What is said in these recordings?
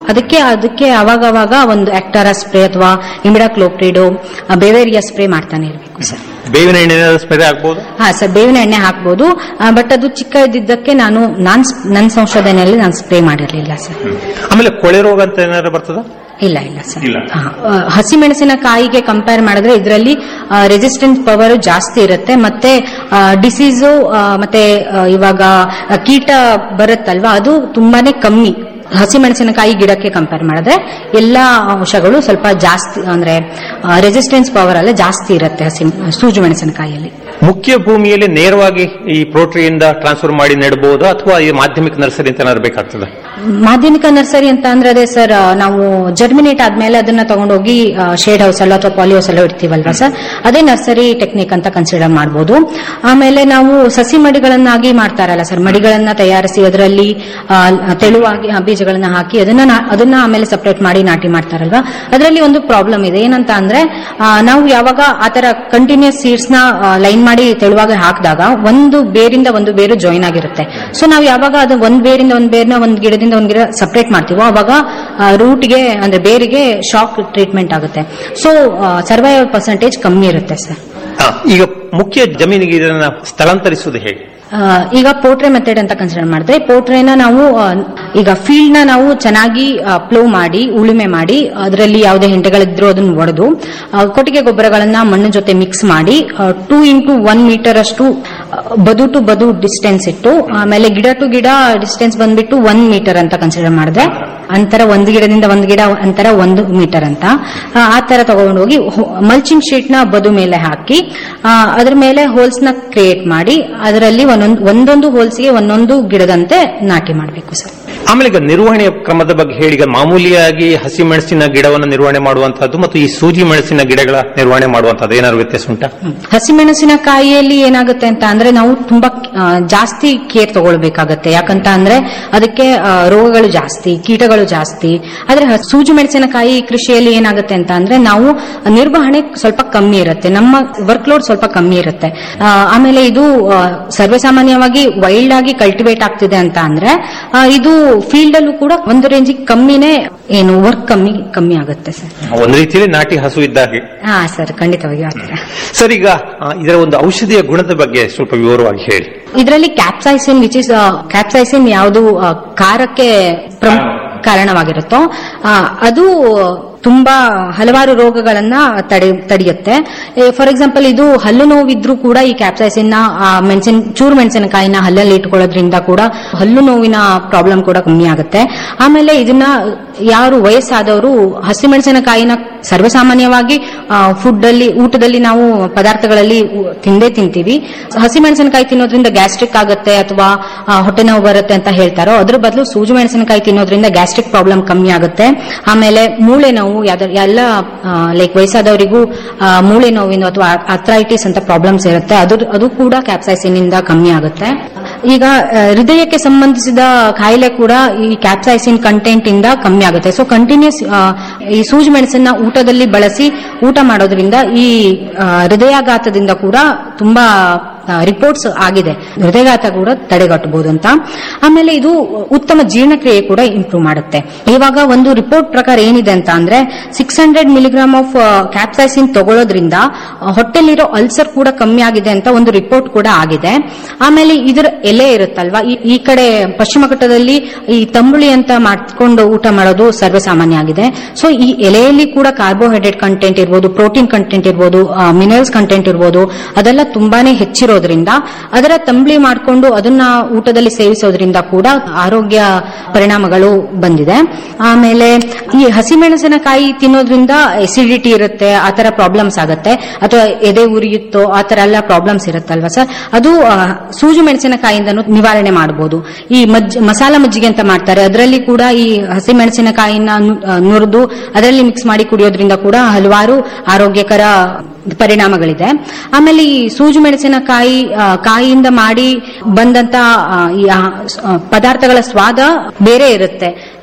ಅದಕ್ಕೆ ಅದಕ್ಕೆ ಅವಾಗವಾಗ ಒಂದು ಆಕ್ಟಾರಾ ಸ್ಪ್ರೇ ಅಥವಾ ಇಮಿಡಾಕ್ಲೋಪ್ರಿಡು ಬೇವೇರಿಯಾ ಸ್ಪ್ರೇ ಮಾಡ್ತಾನೆ ಇರಬೇಕು ಸರ್ ಬೇವಿನ ಎಣ್ಣೆ ಸ್ಪ್ರೇ ಆಗ್ಬೋದು ಹಾ ಸರ್ ಬೇವಿನ ಎಣ್ಣೆ ಹಾಕ್ಬೋದು ಬಟ್ ಅದು ಚಿಕ್ಕ ಇದ್ದಿದ್ದಕ್ಕೆ ನಾನು ನಾನ್ ನನ್ನ ಸಂಶೋಧನೆಯಲ್ಲಿ ನಾನು ಸ್ಪ್ರೇ ಮಾಡಿರಲಿಲ್ಲ ಸರ್ ಆಮೇಲೆ ಕೊಳೆ ರೋಗ ಅಂತ ಏನಾದ್ರು ಬರ್ತದ ಇಲ್ಲ ಇಲ್ಲ ಸರ್ ಇಲ್ಲ. ಹಾ, ಆ, ಹಸಿಮೆಣಸಿನಕಾಯಿಗೆ ಕಂಪೇರ್ ಮಾಡಿದ್ರೆ ಇದರಲ್ಲಿ ರೆಸಿಸ್ಟೆನ್ಸ್ ಪವರ್ ಜಾಸ್ತಿ ಇರುತ್ತೆ ಮತ್ತೆ ಡಿಸೀಸು ಮತ್ತೆ ಆ, ಇವಾಗ ಆ, ಕೀಟ ಬರುತ್ತಲ್ವಾ ಅದು ತುಂಬಾನೇ ಕಮ್ಮಿ ಹಸಿಮೆಣಸಿನಕಾಯಿ ಗಿಡಕ್ಕೆ ಕಂಪೇರ್ ಮಾಡಿದ್ರೆ ಎಲ್ಲಾ ಅಂಶಗಳು ಸ್ವಲ್ಪ ಜಾಸ್ತಿ ಅಂದ್ರೆ ರೆಸಿಸ್ಟೆನ್ಸ್ ಪವರ್ ಅಲ್ಲ ಜಾಸ್ತಿ ಇರುತ್ತೆ ಹಸಿ ಸೂಜು ಮೆಣಸಿನಕಾಯಿಯಲ್ಲಿ ಮುಖ್ಯ ಭೂಮಿಯಲ್ಲಿ ನೇರವಾಗಿ ಈ ಪ್ರೋಟ್ರಿಯಿಂದ ಟ್ರಾನ್ಸ್ಫರ್ ಮಾಡಿ ನೆಡಬಹುದು ಅಥವಾ ಈ ಮಾಧ್ಯಮಿಕ ನರ್ಸರಿ ಅಂತ ಏನಾದ್ರು ಬೇಕಾಗ್ತದೆ ಮಾಧ್ಯಮಿಕ ನರ್ಸರಿ ಅಂತ ಅಂದ್ರೆ ಅದೇ ಸರ್ ನಾವು ಜರ್ಮಿನೇಟ್ ಆದ್ಮೇಲೆ ಅದನ್ನ ತಗೊಂಡೋಗಿ ಶೇಡ್ ಹೌಸ್ ಅಲ್ಲ ಅಥವಾ ಪಾಲಿ ಹೌಸ್ ಅಲ್ಲ ಇಡ್ತೀವಲ್ವಾ ಸರ್ ಅದೇ ನರ್ಸರಿ ಟೆಕ್ನಿಕ್ ಅಂತ ಕನ್ಸಿಡರ್ ಮಾಡಬಹುದು ಆಮೇಲೆ ನಾವು ಸಸಿ ಮಡಿಗಳನ್ನಾಗಿ ಮಾಡ್ತಾರಲ್ಲ ಸರ್ ಮಡಿಗಳನ್ನ ತಯಾರಿಸಿ ಅದರಲ್ಲಿ ಆ, ತೆಳುವಾಗಿ ಆ, ಬೀಜಗಳನ್ನ ಹಾಕಿ ಅದನ್ನ ನಾ- ಅದನ್ನ ಆಮೇಲೆ ಸಪರೇಟ್ ಮಾಡಿ ನಾಟಿ ಮಾಡ್ತಾರಲ್ವಾ ಅದರಲ್ಲಿ ಒಂದು ಪ್ರಾಬ್ಲಮ್ ಇದೆ ಏನಂತ ಅಂದ್ರೆ ಆ, ನಾವು ಯಾವಾಗ ಆತರ ಕಂಟಿನ್ಯೂಸ್ ಸೀಡ್ಸ್ ನ ಲೈನ್ ಮಾಡಿ ತೆಳುವಾಗಿ ಹಾಕಿದಾಗ ಒಂದು ಬೇರಿಂದ ಒಂದು ಬೇರು ಜಾಯಿನ್ ಆಗಿರುತ್ತೆ ಸೊ ನಾವು ಯಾವಾಗ ಅದು ಒಂದ್ ಬೇರಿಂದ ಒಂದ್ ಬೇರ್ನ ಒಂದ್ ಗಿಡದಿಂದ ಒಂದ್ ಗಿಡ ಸಪರೇಟ್ ಮಾಡ್ತೀವೋ ಅವಾಗ ರೂಟ್ಗೆ ಅಂದ್ರೆ ಬೇರಿಗೆ ಶಾಕ್ ಟ್ರೀಟ್ಮೆಂಟ್ ಆಗುತ್ತೆ ಸೊ ಸರ್ವೈವಲ್ ಪರ್ಸೆಂಟೇಜ್ ಕಮ್ಮಿ ಇರುತ್ತೆ ಸರ್ ಆ, ಈಗ ಮುಖ್ಯ ಜಮೀನಿಗೆ ಇದನ್ನ ಸ್ಥಳಾಂತರಿಸುವುದು ಹೇಗೆ ಆ, ಈಗ ಪೋಟ್ರೆ ಮೆಥಡ್ ಅಂತ ಕನ್ಸಿಡರ್ ಮಾಡಿದ್ರೆ ಪೋಟ್ರೆನ ನಾವು ಆ, ಈಗ ಫೀಲ್ಡ್ ನ ನಾವು ಚೆನ್ನಾಗಿ ಪ್ಲೋ ಮಾಡಿ ಉಳುಮೆ ಮಾಡಿ ಅದರಲ್ಲಿ ಯಾವುದೇ ಹೆಂಟೆಗಳಿದ್ರು ಅದನ್ನು ಒಡೆದು ಆ, ಕೊಟ್ಟಿಗೆ ಗೊಬ್ಬರಗಳನ್ನ ಮಣ್ಣು ಜೊತೆ ಮಿಕ್ಸ್ ಮಾಡಿ ಟೂ ಇಂಟು ಒನ್ ಮೀಟರ್ ಅಷ್ಟು ಆ, ಬದು ಟು ಬದು ಡಿಸ್ಟೆನ್ಸ್ ಇಟ್ಟು ಆಮೇಲೆ ಗಿಡ ಟು ಗಿಡ ಡಿಸ್ಟೆನ್ಸ್ ಬಂದ್ಬಿಟ್ಟು ಒನ್ ಮೀಟರ್ ಅಂತ ಕನ್ಸಿಡರ್ ಮಾಡಿದ್ರೆ ಅಂತರ ಒಂದು ಗಿಡದಿಂದ ಒಂದು ಗಿಡ ಅಂತರ ಒಂದು ಮೀಟರ್ ಅಂತ ಆ, ಆ ತರ ತಗೊಂಡೋಗಿ ಮಲ್ಚಿಂಗ್ ಶೀಟ್ ನ ಬದು ಮೇಲೆ ಹಾಕಿ ಆ, ಅದ್ರ ಮೇಲೆ ಹೋಲ್ಸ್ ನ ಕ್ರಿಯೇಟ್ ಮಾಡಿ ಅದರಲ್ಲಿ ಒಂದೊಂದು ಒಂದೊಂದು ಹೋಲ್ಸ್ಗೆ ಒಂದೊಂದು ಗಿಡದಂತೆ ನಾಟಿ ಮಾಡಬೇಕು ಸರ್ ಆಮೇಲೆ ಈಗ ನಿರ್ವಹಣೆಯ ಕ್ರಮದ ಬಗ್ಗೆ ಹೇಳಿ ಈಗ ಮಾಮೂಲಿಯಾಗಿ ಹಸಿ ಮೆಣಸಿನ ಗಿಡವನ್ನು ನಿರ್ವಹಣೆ ಮಾಡುವಂತಹದ್ದು ಮತ್ತು ಈ ಸೂಜಿ ಮೆಣಸಿನ ಗಿಡಗಳ ನಿರ್ವಹಣೆ ಮಾಡುವಂತಹದ್ದು ಏನಾದ್ರು ವ್ಯತ್ಯಾಸ ಉಂಟಾ ಹಸಿಮೆಣಸಿನಕಾಯಿಯಲ್ಲಿ ಏನಾಗುತ್ತೆ ಅಂತ ಅಂದ್ರೆ ನಾವು ತುಂಬಾ ಆ, ಜಾಸ್ತಿ ಕೇರ್ ತಗೊಳ್ಬೇಕಾಗತ್ತೆ ಯಾಕಂತ ಅಂದ್ರೆ ಅದಕ್ಕೆ ಆ, ರೋಗಗಳು ಜಾಸ್ತಿ ಕೀಟಗಳು ಜಾಸ್ತಿ ಆದ್ರೆ ಹ- ಸೂಜಿ ಮೆಣಸಿನಕಾಯಿ ಕೃಷಿಯಲ್ಲಿ ಏನಾಗುತ್ತೆ ಅಂತ ಅಂದ್ರೆ ನಾವು ನಿರ್ವಹಣೆ ಸ್ವಲ್ಪ ಕಮ್ಮಿ ಇರುತ್ತೆ ನಮ್ಮ ವರ್ಕ್ ಲೋಡ್ ಸ್ವಲ್ಪ ಕಮ್ಮಿ ಇರುತ್ತೆ ಆ, ಆಮೇಲೆ ಇದು ಆ, ಸರ್ವೇಸಾಮಾನ್ಯವಾಗಿ ವೈಲ್ಡ್ ಆಗಿ ಕಲ್ಟಿವೇಟ್ ಆಗ್ತಿದೆ ಅಂತ ಅಂದ್ರೆ ಆ, ಇದು ಫೀಲ್ಡ್ ಅಲ್ಲೂ ಕೂಡ ಒಂದು ರೇಂಜಿಗೆ ಕಮ್ಮಿನೇ ಏನು ವರ್ಕ್ ಕಮ್ಮಿ ಕಮ್ಮಿ ಆಗುತ್ತೆ ಸರ್ ಒಂದು ರೀತಿಯಲ್ಲಿ ನಾಟಿ ಹಸು ಇದ್ದ ಹಾಗೆ ಹಾ ಸರ್ ಖಂಡಿತವಾಗಿ ಆತರ ಸರ್ ಈಗ ಆ, ಇದರ ಒಂದು ಔಷಧಿಯ ಗುಣದ ಬಗ್ಗೆ ಸ್ವಲ್ಪ ವಿವರವಾಗಿ ಹೇಳಿ ಇದರಲ್ಲಿ ಕ್ಯಾಪ್ಸೈಸಿನ್ ವಿಚ್ ಇಸ್ ಕ್ಯಾಪ್ಸೈಸಿನ್ ಯಾವುದು ಆ, ಖಾರಕ್ಕೆ ಪ್ರಮುಖ ಕಾರಣವಾಗಿರುತ್ತೋ ಆ, ಅದು ತುಂಬಾ ಹಲವಾರು ರೋಗಗಳನ್ನ ತಡೆ ತಡೆಯುತ್ತೆ ಫಾರ್ ಎಕ್ಸಾಂಪಲ್ ಇದು ಹಲ್ಲು ನೋವಿದ್ರೂ ಕೂಡ ಈ ಕ್ಯಾಪ್ಸೈಸಿನ್ ನ ಆ, ಮೆಣಸಿನ ಚೂರು ಮೆಣಸಿನಕಾಯಿನ ಹಲ್ಲಲ್ಲಿ ಇಟ್ಕೊಳ್ಳೋದ್ರಿಂದ ಕೂಡ ಹಲ್ಲು ನೋವಿನ ಪ್ರಾಬ್ಲಮ್ ಕೂಡ ಕಮ್ಮಿ ಆಗುತ್ತೆ ಆಮೇಲೆ ಇದನ್ನ ಯಾರು ವಯಸ್ಸಾದವರು ಹಸಿಮೆಣಸಿನಕಾಯಿನ ಸರ್ವಸಾಮಾನ್ಯವಾಗಿ ಫುಡ್ ಅಲ್ಲಿ ಊಟದಲ್ಲಿ ನಾವು ಪದಾರ್ಥಗಳಲ್ಲಿ ಉ- ತಿಂದೇ ತಿಂತೀವಿ ಹಸಿಮೆಣಸಿನಕಾಯಿ ತಿನ್ನೋದ್ರಿಂದ ಗ್ಯಾಸ್ಟ್ರಿಕ್ ಆಗುತ್ತೆ ಅಥವಾ ಆ, ಹೊಟ್ಟೆ ನೋವು ಬರುತ್ತೆ ಅಂತ ಹೇಳ್ತಾರೋ ಅದ್ರ ಬದಲು ಸೂಜಿ ಮೆಣಸಿನಕಾಯಿ ತಿನ್ನೋದ್ರಿಂದ ಗ್ಯಾಸ್ಟ್ರಿಕ್ ಪ್ರಾಬ್ಲಮ್ ಕಮ್ಮಿ ಆಗುತ್ತೆ ಆಮೇಲೆ ಮೂಳೆ ನೋವು ಯಾವ್ದಾದ್ರು ಎಲ್ಲ ಲೈಕ್ ವಯಸ್ಸಾದವರಿಗೂ ಆ, ಮೂಳೆ ನೋವಿನ ಅಥವಾ ಅಥ್ರೈಟಿಸ್ ಅಂತ ಪ್ರಾಬ್ಲಮ್ಸ್ ಇರುತ್ತೆ ಅದು ಅದು ಕೂಡ ಕ್ಯಾಪ್ಸೈಸಿನ್ ಇಂದ ಕಮ್ಮಿ ಆಗುತ್ತೆ ಈಗ ಆ, ಹೃದಯಕ್ಕೆ ಸಂಬಂಧಿಸಿದ ಕಾಯಿಲೆ ಕೂಡ ಈ ಕ್ಯಾಪ್ಸೈಸಿನ್ ಕಂಟೆಂಟ್ ಇಂದ ಕಮ್ಮಿ ಆಗುತ್ತೆ ಸೊ ಕಂಟಿನ್ಯೂಸ್ ಈ ಸೂಜಿ ಮೆಣಸನ್ನ ಊಟದಲ್ಲಿ ಬಳಸಿ ಊಟ ಮಾಡೋದ್ರಿಂದ ಈ ಆ, ಹೃದಯಾಘಾತದಿಂದ ಕೂಡ ತುಂಬಾ ರಿಪೋರ್ಟ್ಸ್ ಆಗಿದೆ ಹೃದಯಘಾತ ಕೂಡ ತಡೆಗಟ್ಟಬಹುದು ಅಂತ ಆಮೇಲೆ ಇದು ಉತ್ತಮ ಜೀರ್ಣಕ್ರಿಯೆ ಕೂಡ ಇಂಪ್ರೂವ್ ಮಾಡುತ್ತೆ ಇವಾಗ ಒಂದು ರಿಪೋರ್ಟ್ ಪ್ರಕಾರ ಏನಿದೆ ಅಂತ ಅಂದ್ರೆ six hundred milligram of capsaicin ತಗೊಳ್ಳೋದ್ರಿಂದ ಆ, ಹೊಟ್ಟೆಲಿರೋ ಅಲ್ಸರ್ ಕೂಡ ಕಮ್ಮಿ ಆಗಿದೆ ಅಂತ ಒಂದು ರಿಪೋರ್ಟ್ ಕೂಡ ಆಗಿದೆ ಆಮೇಲೆ ಇದರ ಎಲೆ ಇರುತ್ತಲ್ವಾ ಈ- ಈ ಕಡೆ ಪಶ್ಚಿಮ ಘಟ್ಟದಲ್ಲಿ ಈ ತಂಬುಳಿ ಅಂತ ಮಾಡ್ಕೊಂಡು ಊಟ ಮಾಡೋದು ಸರ್ವೇಸಾಮಾನ್ಯ ಆಗಿದೆ ಸೊ ಈ ಎಲೆಯಲ್ಲಿ ಕೂಡ ಕಾರ್ಬೋಹೈಡ್ರೇಟ್ ಕಂಟೆಂಟ್ ಇರ್ಬೋದು ಪ್ರೋಟೀನ್ ಕಂಟೆಂಟ್ ಇರ್ಬೋದು ಮಿನರಲ್ಸ್ ಕಂಟೆಂಟ್ ಇರ್ಬೋದು ಅದೆಲ್ಲ ತುಂಬಾನೇ ಹೆಚ್ಚಿರೋದ್ರಿಂದ ಅದರ ತಂಬಳಿ ಮಾಡಿಕೊಂಡು ಅದನ್ನ ಊಟದಲ್ಲಿ ಸೇವಿಸೋದ್ರಿಂದ ಕೂಡ ಆರೋಗ್ಯ ಪರಿಣಾಮಗಳು ಬಂದಿದೆ ಆಮೇಲೆ ಈ ಹಸಿಮೆಣಸಿನಕಾಯಿ ತಿನ್ನೋದ್ರಿಂದ ಎಸಿಡಿಟಿ ಇರುತ್ತೆ ಆ ತರ ಪ್ರಾಬ್ಲಮ್ಸ್ ಆಗುತ್ತೆ ಅಥವಾ ಎದೆ ಉರಿಯುತ್ತೋ ಆ ತರ ಎಲ್ಲ ಪ್ರಾಬ್ಲಮ್ಸ್ ಇರುತ್ತಲ್ವಾ ಸರ್ ಅದು ಆ, ಸೂಜಿ ಮೆಣಸಿನಕಾಯಿಂದನೂ ನಿವಾರಣೆ ಮಾಡಬಹುದು ಈ ಮಜ್ಜ ಮಸಾಲ ಮಜ್ಜಿಗೆ ಅಂತ ಮಾಡ್ತಾರೆ ಅದರಲ್ಲಿ ಕೂಡ ಈ ಹಸಿಮೆಣಸಿನಕಾಯಿನ ನುರಿದು ಅದರಲ್ಲಿ ಮಿಕ್ಸ್ ಮಾಡಿ ಕುಡಿಯೋದ್ರಿಂದ ಕೂಡ ಹಲವಾರು ಆರೋಗ್ಯಕರ ಪರಿಣಾಮಗಳಿದೆ ಆಮೇಲೆ ಈ ಸೂಜಿ ಮೆಣಸಿನಕಾಯಿ ಆ, ಕಾಯಿಯಿಂದ ಮಾಡಿ ಬಂದಂತ ಆ, ಈ ಆ, ಸ್- ಆ, ಪದಾರ್ಥಗಳ ಸ್ವಾದ ಬೇರೆ ಇರುತ್ತೆ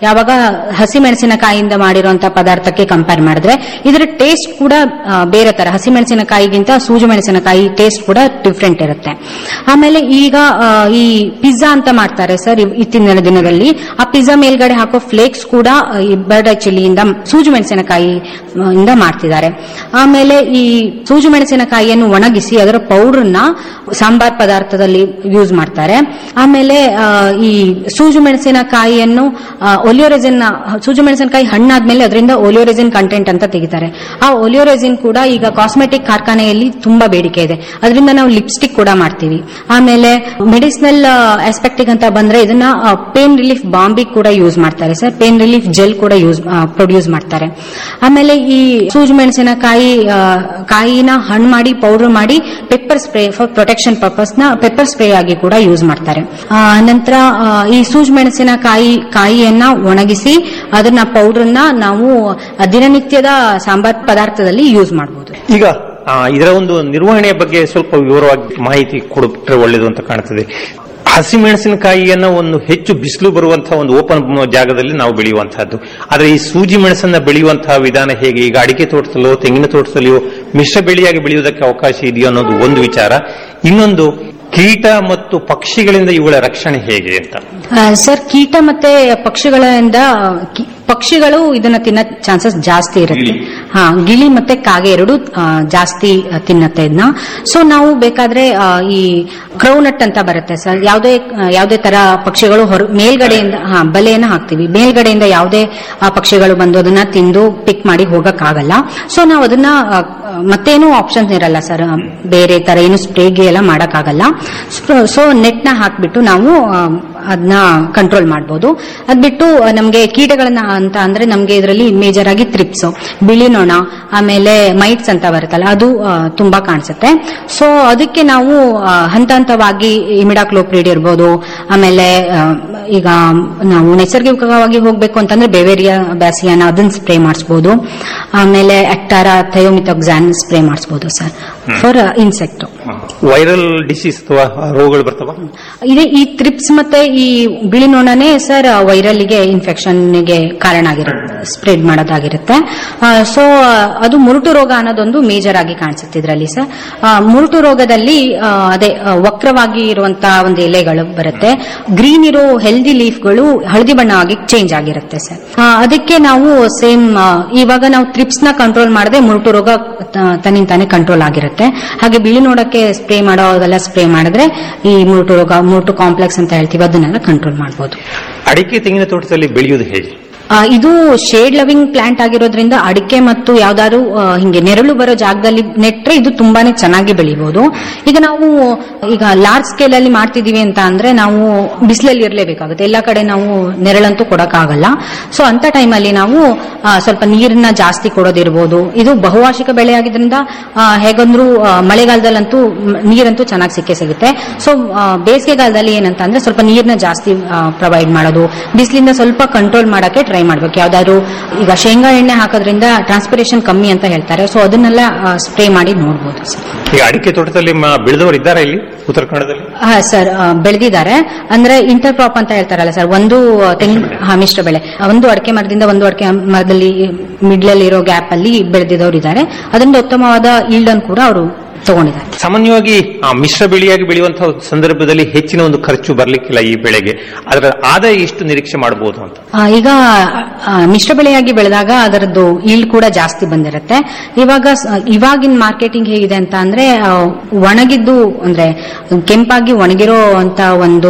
ಯಾವಾಗ ಹಸಿಮೆಣಸಿನಕಾಯಿಯಿಂದ ಮಾಡಿರುವಂತಹ ಪದಾರ್ಥಕ್ಕೆ ಕಂಪೇರ್ ಮಾಡಿದ್ರೆ ಇದರ ಟೇಸ್ಟ್ ಕೂಡ ಆ, ಬೇರೆ ತರ ಹಸಿಮೆಣಸಿನಕಾಯಿಗಿಂತ ಸೂಜು ಮೆಣಸಿನಕಾಯಿ ಟೇಸ್ಟ್ ಕೂಡ ಡಿಫ್ರೆಂಟ್ ಇರುತ್ತೆ ಆಮೇಲೆ ಈಗ ಆ, ಈ ಪಿಜ್ಜಾ ಅಂತ ಮಾಡ್ತಾರೆ ಸರ್ ಇವ್- ಇತ್ತಿನ ದಿನದಲ್ಲಿ ಆ ಪಿಜ್ಜಾ ಮೇಲ್ಗಡೆ ಹಾಕೋ ಫ್ಲೇಕ್ಸ್ ಕೂಡ ಆ, ಈ ಬರ್ಡ್ ಚಿಲ್ಲಿಯಿಂದ ಸೂಜು ಮೆಣಸಿನಕಾಯಿ ಆ, ಇಂದ ಮಾಡ್ತಿದ್ದಾರೆ ಆಮೇಲೆ ಈ ಸೂಜು ಮೆಣಸಿನಕಾಯಿಯನ್ನು ಒಣಗಿಸಿ ಅದರ ಪೌಡರ್ನ ಸಾಂಬಾರ್ ಪದಾರ್ಥದಲ್ಲಿ ಯೂಸ್ ಮಾಡ್ತಾರೆ ಆಮೇಲೆ ಆ, ಈ ಸೂಜು ಮೆಣಸಿನಕಾಯಿಯನ್ನು ಒಲಿಯೋರೆಸಿನ್ ಸೂಜು ಮೆಣಸಿನಕಾಯಿ ಹಣ್ಣಾದ್ಮೇಲೆ ಅದರಿಂದ ಒಲಿಯೋರೆಸಿನ್ ಕಂಟೆಂಟ್ ಅಂತ ತೆಗಿತಾರೆ ಆ ಒಲಿಯೋರೆಸಿನ್ ಕೂಡ ಈಗ ಕಾಸ್ಮೆಟಿಕ್ ಕಾರ್ಖಾನೆಯಲ್ಲಿ ತುಂಬಾ ಬೇಡಿಕೆ ಇದೆ ಅದರಿಂದ ನಾವು ಲಿಪ್ಸ್ಟಿಕ್ ಕೂಡ ಮಾಡ್ತೀವಿ ಆಮೇಲೆ ಮೆಡಿಸಿನಲ್ ಆಸ್ಪೆಕ್ಟಿಗ್ ಅಂತ ಬಂದ್ರೆ ಇದನ್ನ ಪೇನ್ ರಿಲೀಫ್ ಬಾಂಬಿಗೆ ಕೂಡ ಯೂಸ್ ಮಾಡ್ತಾರೆ ಸರ್ ಪೇನ್ ರಿಲೀಫ್ ಜೆಲ್ ಕೂಡ ಯೂಸ್ ಪ್ರೊಡ್ಯೂಸ್ ಮಾಡ್ತಾರೆ ಆಮೇಲೆ ಈ ಸೂಜು ಮೆಣಸಿನಕಾಯಿ ಆ, ಕಾಯಿನ ಹಣ್ಣು ಮಾಡಿ ಪೌಡರ್ ಮಾಡಿ pepper spray for protection purpose ನ ಪೆಪ್ಪರ್ ಸ್ಪ್ರೇ ಆಗಿ ಕೂಡ ಯೂಸ್ ಮಾಡ್ತಾರೆ ಆ, ನಂತರ ಆ, ಈ ಸೂಜು ಮೆಣಸಿನಕಾಯಿ ಕಾಯಿಯನ್ನ ಒಣಗಿಸಿ ಅದನ್ನ ಪೌಡರ್ನ ನಾವು ದಿನನಿತ್ಯದ ಸಾಂಬಾರ್ ಪದಾರ್ಥದಲ್ಲಿ ಯೂಸ್ ಮಾಡಬಹುದು ಈಗ ಆ, ಇದರ ಒಂದು ನಿರ್ವಹಣೆಯ ಬಗ್ಗೆ ಸ್ವಲ್ಪ ವಿವರವಾಗಿ ಮಾಹಿತಿ ಕೊಟ್ರೆ ಒಳ್ಳೆಯದು ಅಂತ ಕಾಣ್ತದೆ ಹಸಿಮೆಣಸಿನಕಾಯಿಯನ್ನ ಒಂದು ಹೆಚ್ಚು ಬಿಸಿಲು ಬರುವಂತಹ ಒಂದು ಓಪನ್ ಜಾಗದಲ್ಲಿ ನಾವು ಬೆಳೆಯುವಂತಹದ್ದು ಆದ್ರೆ ಈ ಸೂಜಿ ಮೆಣಸನ್ನ ಬೆಳೆಯುವಂತಹ ವಿಧಾನ ಹೇಗೆ ಈಗ ಅಡಿಕೆ ತೋಟದಲ್ಲೋ ತೆಂಗಿನ ತೋಟದಲ್ಲಿಯೋ ಮಿಶ್ರ ಬೆಳೆಯಾಗಿ ಬೆಳೆಯುವುದಕ್ಕೆ ಅವಕಾಶ ಇದೆಯೋ ಅನ್ನೋದು ಒಂದು ವಿಚಾರ ಇನ್ನೊಂದು ಕೀಟ ಮತ್ತು ಪಕ್ಷಿಗಳಿಂದ ಇವುಗಳ ರಕ್ಷಣೆ ಹೇಗೆ ಅಂತ ಆ, ಸರ್ ಕೀಟ ಮತ್ತೆ ಪಕ್ಷಿಗಳಿಂದ ಕಿ- ಪಕ್ಷಿಗಳು ಇದನ್ನ ತಿನ್ನ ಚಾನ್ಸಸ್ ಜಾಸ್ತಿ ಇರುತ್ತೆ ಗಿಳಿ. ಹಾ ಗಿಳಿ ಮತ್ತೆ ಕಾಗೆ ಎರಡು ಆ, ಜಾಸ್ತಿ ಆ, ತಿನ್ನತ್ತೆ ಇದನ್ನ ಸೊ ನಾವು ಬೇಕಾದ್ರೆ ಆ, ಈ ಕ್ರೌನಟ್ ಅಂತ ಬರುತ್ತೆ ಸರ್ ಯಾವುದೇ ಆ, ಯಾವುದೇ ತರ ಪಕ್ಷಿಗಳು ಹೊರ ಮೇಲ್ಗಡೆಯಿಂದ ಹಾ ಬಲೆಯನ್ನ ಹಾಕ್ತಿವಿ ಮೇಲ್ಗಡೆಯಿಂದ ಯಾವುದೇ ಆ, ಪಕ್ಷಿಗಳು ಬಂದು ಅದನ್ನ ತಿಂದು ಪಿಕ್ ಮಾಡಿ ಹೋಗಕ್ಕಾಗಲ್ಲ ಸೊ ನಾವು ಅದನ್ನ ಆ, ಮತ್ತೇನು ಆಪ್ಷನ್ಸ್ ಇರಲ್ಲ ಸರ್ ಬೇರೆ ತರ ಏನು ಸ್ಪ್ರೇಗೆ ಎಲ್ಲ ಮಾಡಕ್ಕಾಗಲ್ಲ ಸೊ ನೆಟ್ ನ ಹಾಕ್ಬಿಟ್ಟು ನಾವು ಅದನ್ನ ಕಂಟ್ರೋಲ್ ಮಾಡಬಹುದು ಅದ್ ಬಿಟ್ಟು ಆ, ನಮ್ಗೆ ಕೀಟಗಳನ್ನ ಅಂತ ಅಂದ್ರೆ ನಮ್ಗೆ ಇದರಲ್ಲಿ ಮೇಜರ್ ಆಗಿ ತ್ರಿಪ್ಸ್ ಬಿಳಿ ನೊಣ ಆಮೇಲೆ ಮೈಟ್ಸ್ ಅಂತ ಬರುತ್ತಲ್ಲ ಅದು ಆ, ತುಂಬಾ ಕಾಣಿಸುತ್ತೆ ಸೊ ಅದಕ್ಕೆ ನಾವು ಆ, ಹಂತ ಹಂತವಾಗಿ ಇಮಿಡಾಕ್ಲೋಪ್ರಿಡ್ ಇರ್ಬೋದು ಆಮೇಲೆ ಆ, ಈಗ ನಾವು ನೈಸರ್ಗಿಕವಾಗಿ ಹೋಗ್ಬೇಕು ಅಂತಂದ್ರೆ ಬೆವೇರಿಯಾ ಬ್ಯಾಸಿಯಾನ ಅದನ್ನ ಸ್ಪ್ರೇ ಮಾಡಿಸಬಹುದು ಆಮೇಲೆ ಅಕ್ಟಾರಾ ಥಯೋಮಿಥೋಕ್ಸಾನ್ ಸ್ಪ್ರೇ ಮಾಡಿಸಬಹುದು sir for insect viral disease ಅಥವಾ ರೋಗಗಳು ಬರ್ತವ ಇದೆ ಈ ತ್ರಿಪ್ಸ್ ಮತ್ತೆ ಈ ಬಿಳಿ ನೊಣನೇ ಸರ್ ವೈರಲ್ಗೆ ಇನ್ಫೆಕ್ಷನ್ಗೆ ಕಾರಣ ಆಗಿರುತ್ತೆ ಸ್ಪ್ರೆಡ್ ಮಾಡೋದಾಗಿರುತ್ತೆ ಸೊ ಅದು ಮುರುಟು ರೋಗ ಅನ್ನೋದೊಂದು ಮೇಜರ್ ಆಗಿ ಕಾಣಿಸುತ್ತೆ ಇದರಲ್ಲಿ ಸರ್ ಆ, ಮುರುಟು ರೋಗದಲ್ಲಿ ಆ, ಅದೇ ಆ, ವಕ್ರವಾಗಿ ಇರುವಂತಹ ಒಂದು ಎಲೆಗಳು ಬರುತ್ತೆ ಗ್ರೀನ್ ಇರೋ ಹೆಲ್ದಿ ಲೀಫ್ಗಳು ಹಳದಿ ಬಣ್ಣ ಆಗಿ ಚೇಂಜ್ ಆಗಿರುತ್ತೆ ಸರ್ ಆ, ಅದಕ್ಕೆ ನಾವು ಸೇಮ್ ಇವಾಗ ನಾವು ತ್ರಿಪ್ಸ್ ನ ಕಂಟ್ರೋಲ್ ಮಾಡದೆ ಮುರುಟು ರೋಗ ತ- ತನ್ನಿಂತಾನೆ ಕಂಟ್ರೋಲ್ ಆಗಿರುತ್ತೆ ಹಾಗೆ ಬಿಳಿ ನೋಡಕ್ಕೆ ಸ್ಪ್ರೇ ಮಾಡೋದೆಲ್ಲ ಸ್ಪ್ರೇ ಮಾಡಿದ್ರೆ ಈ ಮುರುಟು ರೋಗ ಮುರುಟು ಕಾಂಪ್ಲೆಕ್ಸ್ ಅಂತ ಹೇಳ್ತೀವಿ ಅದನ್ನೆಲ್ಲ ಕಂಟ್ರೋಲ್ ಮಾಡಬಹುದು ಅಡಿಕೆ ತೆಂಗಿನ ತೋಟದಲ್ಲಿ ಬೆಳೆಯುವುದು ಹೇಗೆ ಆ, ಇದು ಶೇಡ್ ಲವಿಂಗ್ ಪ್ಲಾಂಟ್ ಆಗಿರೋದ್ರಿಂದ ಅಡಿಕೆ ಮತ್ತು ಯಾವ್ದಾದ್ರು ಆ, ಹಿಂಗೆ ನೆರಳು ಬರೋ ಜಾಗದಲ್ಲಿ ನೆಟ್ರೆ ಇದು ತುಂಬಾನೇ ಚೆನ್ನಾಗಿ ಬೆಳಿಬಹುದು ಈಗ ನಾವು ಈಗ ಲಾರ್ಜ್ ಸ್ಕೇಲ್ ಅಲ್ಲಿ ಮಾಡ್ತಿದೀವಿ ಅಂತ ಅಂದ್ರೆ ನಾವು ಬಿಸಿಲಲ್ಲಿ ಇರಲೇಬೇಕಾಗುತ್ತೆ ಎಲ್ಲ ಕಡೆ ನಾವು ನೆರಳಂತೂ ಕೊಡಕ್ಕಾಗಲ್ಲ ಸೊ ಅಂತ ಟೈಮಲ್ಲಿ ನಾವು ಆ, ಸ್ವಲ್ಪ ನೀರನ್ನ ಜಾಸ್ತಿ ಕೊಡೋದಿರ್ಬೋದು ಇದು ಬಹುವಾರ್ಷಿಕ ಬೆಳೆ ಆಗಿದ್ರಿಂದ ಆ, ಹೇಗಂದ್ರೂ ಆ, ಮಳೆಗಾಲದಲ್ಲಂತೂ ಮ್, ನೀರಂತೂ ಚೆನ್ನಾಗಿ ಸಿಕ್ಕೇ ಸಿಗುತ್ತೆ ಸೊ ಬೇಸಿಗೆಗಾಲದಲ್ಲಿ ಏನಂತ ಅಂದ್ರೆ ಸ್ವಲ್ಪ ನೀರನ್ನ ಜಾಸ್ತಿ ಪ್ರೊವೈಡ್ ಮಾಡೋದು ಬಿಸಿಲಿಂದ ಸ್ವಲ್ಪ ಕಂಟ್ರೋಲ್ ಮಾಡಕ್ಕೆ ಟ್ರೈ ಮಾಡ್ಬೇಕು ಯಾವ್ದಾದ್ರು ಈಗ ಶೇಂಗಾ ಎಣ್ಣೆ ಹಾಕೋದ್ರಿಂದ ಟ್ರಾನ್ಸ್ಪಿರೇಷನ್ ಕಮ್ಮಿ ಅಂತ ಹೇಳ್ತಾರೆ ಸೊ ಅದನ್ನೆಲ್ಲ ಸ್ಪ್ರೇ ಮಾಡಿ ನೋಡ್ಬೋದು ಸರ್ ಈಗ ಅಡಿಕೆ ತೋಟದಲ್ಲಿ ಮ- ಬೆಳೆದವರು ಇದ್ದಾರಾ ಇಲ್ಲಿ ಉತ್ತರ ಕನ್ನಡದಲ್ಲಿ ಹಾ ಸರ್ ಬೆಳೆದಿದ್ದಾರೆ ಅಂದ್ರೆ ಇಂಟರ್ ಕ್ರಾಪ್ ಅಂತ ಹೇಳ್ತಾರಲ್ಲ ಸರ್ ಒಂದು ತೆಂಗಿನ ಹಾ, ಮಿಶ್ರ ಬೆಳೆ ಒಂದು ಅಡಿಕೆ ಮರದಿಂದ ಒಂದು ಅಡಿಕೆ ಮರದಲ್ಲಿ ಮಿಡ್ಲಲ್ಲಿ ಇರೋ ಗ್ಯಾಪ್ ಅಲ್ಲಿ ಬೆಳೆದಿದ್ದವರು ಇದ್ದಾರೆ ಅದರಿಂದ ಉತ್ತಮವಾದ ಈಲ್ಡ್ ಅನ್ನು ಕೂಡ ಅವರು ತಗೊಂಡಿದ್ದಾರೆ ಸಾಮಾನ್ಯವಾಗಿ ಆ, ಮಿಶ್ರ ಬೆಳೆಯಾಗಿ ಬೆಳೆಯುವಂತಹ ಸಂದರ್ಭದಲ್ಲಿ ಹೆಚ್ಚಿನ ಒಂದು ಖರ್ಚು ಬರ್ಲಿಕ್ಕಿಲ್ಲ ಈ ಬೆಳೆಗೆ ಅದರ ಆದಾಯ ಎಷ್ಟು ನಿರೀಕ್ಷೆ ಮಾಡಬಹುದು ಅಂತ ಆ, ಈಗ ಆ, ಮಿಶ್ರ ಬೆಳೆಯಾಗಿ ಬೆಳೆದಾಗ ಅದರದ್ದು ಈಲ್ಡ್ ಕೂಡ ಜಾಸ್ತಿ ಬಂದಿರುತ್ತೆ ಇವಾಗ ಸ- ಇವಾಗಿನ ಮಾರ್ಕೆಟಿಂಗ್ ಹೇಗಿದೆ ಅಂತ ಅಂದ್ರೆ ಆ, ಒಣಗಿದ್ದು ಅಂದ್ರೆ ಕೆಂಪಾಗಿ ಒಣಗಿರೋ ಅಂತ ಒಂದು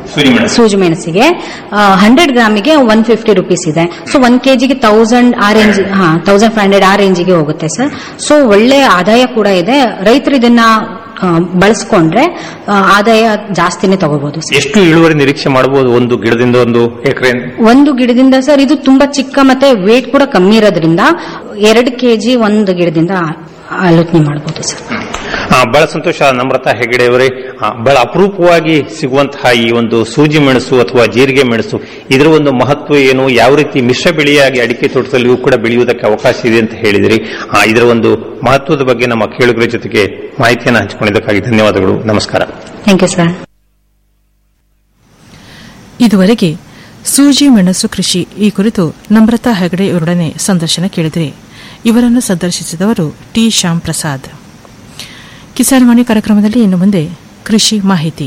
ಸೂಜಿ ಮೆಣಸಿಗೆ ಹಂಡ್ರೆಡ್ ಗ್ರಾಮಿಗೆ ಒನ್ ಫಿಫ್ಟಿ ರುಪೀಸ್ ಇದೆ ಸೊ ಒನ್ ಕೆಜಿಗೆ ತೌಸಂಡ್ ಆ ರೇಂಜ್ ಹಾ ತೌಸಂಡ್ ಫೈವ್ ಹಂಡ್ರೆಡ್ ಆ ರೇಂಜಿಗೆ ಹೋಗುತ್ತೆ ಸರ್ ಸೊ ಒಳ್ಳೆ ಆದಾಯ ಕೂಡ ಇದೆ ರೈತರು ಇದನ್ನ ಆ, ಬಳಸ್ಕೊಂಡ್ರೆ ಆ, ಆದಾಯ ಜಾಸ್ತಿನೇ ತಗೋಬಹುದು ಸರ್ ಎಷ್ಟು ಇಳುವರಿ ನಿರೀಕ್ಷೆ ಮಾಡಬಹುದು ಒಂದು ಗಿಡದಿಂದ ಒಂದು ಎಕರೆ ಒಂದು ಗಿಡದಿಂದ ಸರ್ ಇದು ತುಂಬಾ ಚಿಕ್ಕ ಮತ್ತೆ ವೇಟ್ ಕೂಡ ಕಮ್ಮಿ ಇರೋದ್ರಿಂದ ಎರಡು ಕೆಜಿ ಒಂದು ಗಿಡದಿಂದ ಆಲೋಚನೆ ಮಾಡಬಹುದು ಸರ್ ಬಹಳ ಸಂತೋಷ ನಮ್ರತಾ ಹೆಗಡೆ ಅವರೇ ಆ, ಬಹಳ ಅಪರೂಪವಾಗಿ ಸಿಗುವಂತಹ ಈ ಒಂದು ಸೂಜಿ ಮೆಣಸು ಅಥವಾ ಜೀರಿಗೆ ಮೆಣಸು ಇದರ ಒಂದು ಮಹತ್ವ ಏನು ಯಾವ ರೀತಿ ಮಿಶ್ರ ಬೆಳೆಯಾಗಿ ಅಡಿಕೆ ತೋಟದಲ್ಲಿಯೂ ಕೂಡ ಬೆಳೆಯುವುದಕ್ಕೆ ಅವಕಾಶ ಇದೆ ಅಂತ ಹೇಳಿದಿರಿ ಆ, ಇದರ ಒಂದು ಮಹತ್ವದ ಬಗ್ಗೆ ನಮ್ಮ ಕೇಳುಗರ ಜೊತೆಗೆ ಮಾಹಿತಿಯನ್ನು ಹಂಚಿಕೊಂಡಿದ್ದಕ್ಕಾಗಿ ಧನ್ಯವಾದಗಳು ನಮಸ್ಕಾರ ಥ್ಯಾಂಕ್ ಯು ಸರ್ ಇದುವರೆಗೆ ಸೂಜಿ ಮೆಣಸು ಕೃಷಿ ಈ ಕುರಿತು ನಮ್ರತಾ ಹೆಗಡೆ ಇವರೊಡನೆ ಸಂದರ್ಶನ ಕೇಳಿದ್ರಿ ಇವರನ್ನು ಸಂದರ್ಶಿಸಿದವರು ಟಿ ಶ್ಯಾಮ್ ಪ್ರಸಾದ್ ಕಿಸಾನ್ ವಾಣಿ ಕಾರ್ಯಕ್ರಮದಲ್ಲಿ ಇನ್ನು ಮುಂದೆ ಕೃಷಿ ಮಾಹಿತಿ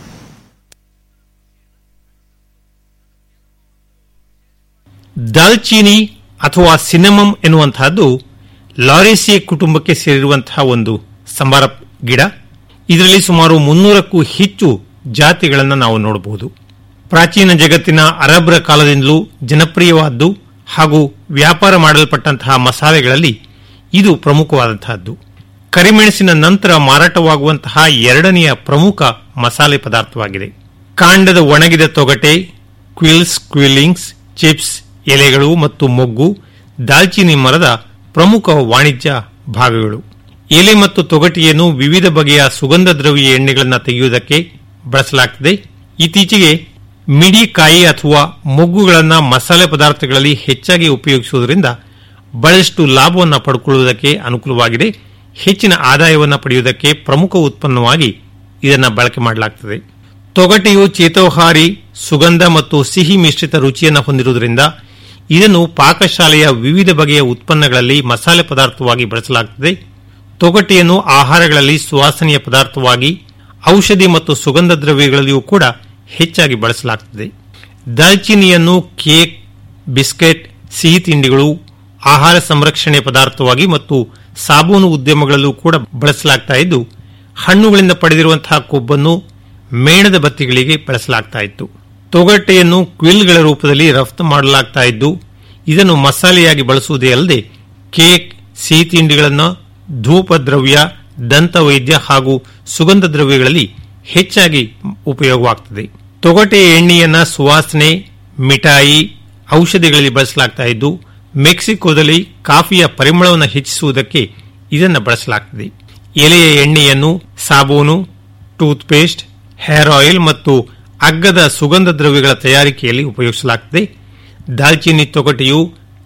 ದಾಲ್ಚೀನಿ ಅಥವಾ ಸಿನಮಮ್ ಎನ್ನುವಂತಹದ್ದು ಲಾರೇಸಿಯೆ ಕುಟುಂಬಕ್ಕೆ ಸೇರಿರುವಂತಹ ಒಂದು ಸಂಬಾರ ಗಿಡ ಇದರಲ್ಲಿ ಸುಮಾರು ಮುನ್ನೂರಕ್ಕೂ ಹೆಚ್ಚು ಜಾತಿಗಳನ್ನು ನಾವು ನೋಡಬಹುದು ಪ್ರಾಚೀನ ಜಗತ್ತಿನ ಅರಬ್ರ ಕಾಲದಿಂದಲೂ ಜನಪ್ರಿಯವಾದ್ದು ಹಾಗೂ ವ್ಯಾಪಾರ ಮಾಡಲ್ಪಟ್ಟಂತಹ ಮಸಾಲೆಗಳಲ್ಲಿ ಇದು ಪ್ರಮುಖವಾದಂತಹದ್ದು ಕರಿಮೆಣಸಿನ ನಂತರ ಮಾರಾಟವಾಗುವಂತಹ ಎರಡನೆಯ ಪ್ರಮುಖ ಮಸಾಲೆ ಪದಾರ್ಥವಾಗಿದೆ ಕಾಂಡದ ಒಣಗಿದ ತೊಗಟೆ ಕ್ವಿಲ್ಸ್ ಕ್ವಿಲ್ಲಿಂಗ್ಸ್ ಚಿಪ್ಸ್ ಎಲೆಗಳು ಮತ್ತು ಮೊಗ್ಗು ದಾಲ್ಚಿನ್ನಿ ಮರದ ಪ್ರಮುಖ ವಾಣಿಜ್ಯ ಭಾಗಗಳು ಎಲೆ ಮತ್ತು ತೊಗಟೆಯನ್ನು ವಿವಿಧ ಬಗೆಯ ಸುಗಂಧ ದ್ರವ್ಯ ಎಣ್ಣೆಗಳನ್ನು ತೆಗೆಯುವುದಕ್ಕೆ ಬಳಸಲಾಗುತ್ತದೆ ಇತ್ತೀಚೆಗೆ ಮಿಡಿಕಾಯಿ ಅಥವಾ ಮೊಗ್ಗುಗಳನ್ನು ಮಸಾಲೆ ಪದಾರ್ಥಗಳಲ್ಲಿ ಹೆಚ್ಚಾಗಿ ಉಪಯೋಗಿಸುವುದರಿಂದ ಬಹಳಷ್ಟು ಲಾಭವನ್ನು ಪಡ್ಕೊಳ್ಳುವುದಕ್ಕೆ ಅನುಕೂಲವಾಗಿದೆ ಹೆಚ್ಚಿನ ಆದಾಯವನ್ನು ಪಡೆಯುವುದಕ್ಕೆ ಪ್ರಮುಖ ಉತ್ಪನ್ನವಾಗಿ ಇದನ್ನು ಬಳಕೆ ಮಾಡಲಾಗುತ್ತದೆ ತೊಗಟೆಯು ಚೇತೋಹಾರಿ ಸುಗಂಧ ಮತ್ತು ಸಿಹಿ ಮಿಶ್ರಿತ ರುಚಿಯನ್ನು ಹೊಂದಿರುವುದರಿಂದ ಇದನ್ನು ಪಾಕಶಾಲೆಯ ವಿವಿಧ ಬಗೆಯ ಉತ್ಪನ್ನಗಳಲ್ಲಿ ಮಸಾಲೆ ಪದಾರ್ಥವಾಗಿ ಬಳಸಲಾಗುತ್ತದೆ ತೊಗಟೆಯನ್ನು ಆಹಾರಗಳಲ್ಲಿ ಸುವಾಸನೆಯ ಪದಾರ್ಥವಾಗಿ ಔಷಧಿ ಮತ್ತು ಸುಗಂಧ ದ್ರವ್ಯಗಳಲ್ಲಿಯೂ ಕೂಡ ಹೆಚ್ಚಾಗಿ ಬಳಸಲಾಗುತ್ತದೆ ದಾಲ್ಚಿನಿಯನ್ನು ಕೇಕ್ ಬಿಸ್ಕೆಟ್ ಸಿಹಿ ತಿಂಡಿಗಳು ಆಹಾರ ಸಂರಕ್ಷಣೆ ಪದಾರ್ಥವಾಗಿ ಮತ್ತು ಸಾಬೂನು ಉದ್ಯಮಗಳಲ್ಲೂ ಕೂಡ ಬಳಸಲಾಗ್ತಾ ಇದ್ದು ಹಣ್ಣುಗಳಿಂದ ಪಡೆದಿರುವಂತಹ ಕೊಬ್ಬನ್ನು ಮೇಣದ ಬತ್ತಿಗಳಿಗೆ ಬಳಸಲಾಗ್ತಾ ಇತ್ತು ತೊಗಟೆಯನ್ನು ಕ್ವಿಲ್ಗಳ ರೂಪದಲ್ಲಿ ರಫ್ತು ಮಾಡಲಾಗ್ತಾ ಇದ್ದು ಇದನ್ನು ಮಸಾಲೆಯಾಗಿ ಬಳಸುವುದೇ ಅಲ್ಲದೆ ಕೇಕ್ ಸಿಹಿ ತಿಂಡಿಗಳನ್ನು ಧೂಪ ದ್ರವ್ಯ ದಂತವೈದ್ಯ ಹಾಗೂ ಸುಗಂಧ ದ್ರವ್ಯಗಳಲ್ಲಿ ಹೆಚ್ಚಾಗಿ ಉಪಯೋಗವಾಗುತ್ತದೆ ತೊಗಟೆ ಎಣ್ಣೆಯನ್ನ ಸುವಾಸನೆ ಮಿಠಾಯಿ ಔಷಧಿಗಳಲ್ಲಿ ಬಳಸಲಾಗ್ತಾ ಇದ್ದು ಮೆಕ್ಸಿಕೋದಲ್ಲಿ ಕಾಫಿಯ ಪರಿಮಳವನ್ನು ಹೆಚ್ಚಿಸುವುದಕ್ಕೆ ಇದನ್ನು ಬಳಸಲಾಗುತ್ತದೆ ಎಲೆಯ ಎಣ್ಣೆಯನ್ನು ಸಾಬೂನು ಟೂತ್ ಪೇಸ್ಟ್ ಹೇರ್ ಆಯಿಲ್ ಮತ್ತು ಅಗ್ಗದ ಸುಗಂಧ ದ್ರವ್ಯಗಳ ತಯಾರಿಕೆಯಲ್ಲಿ ಉಪಯೋಗಿಸಲಾಗುತ್ತದೆ ದಾಲ್ಚಿನ್ನಿ ತೊಗಟೆಯು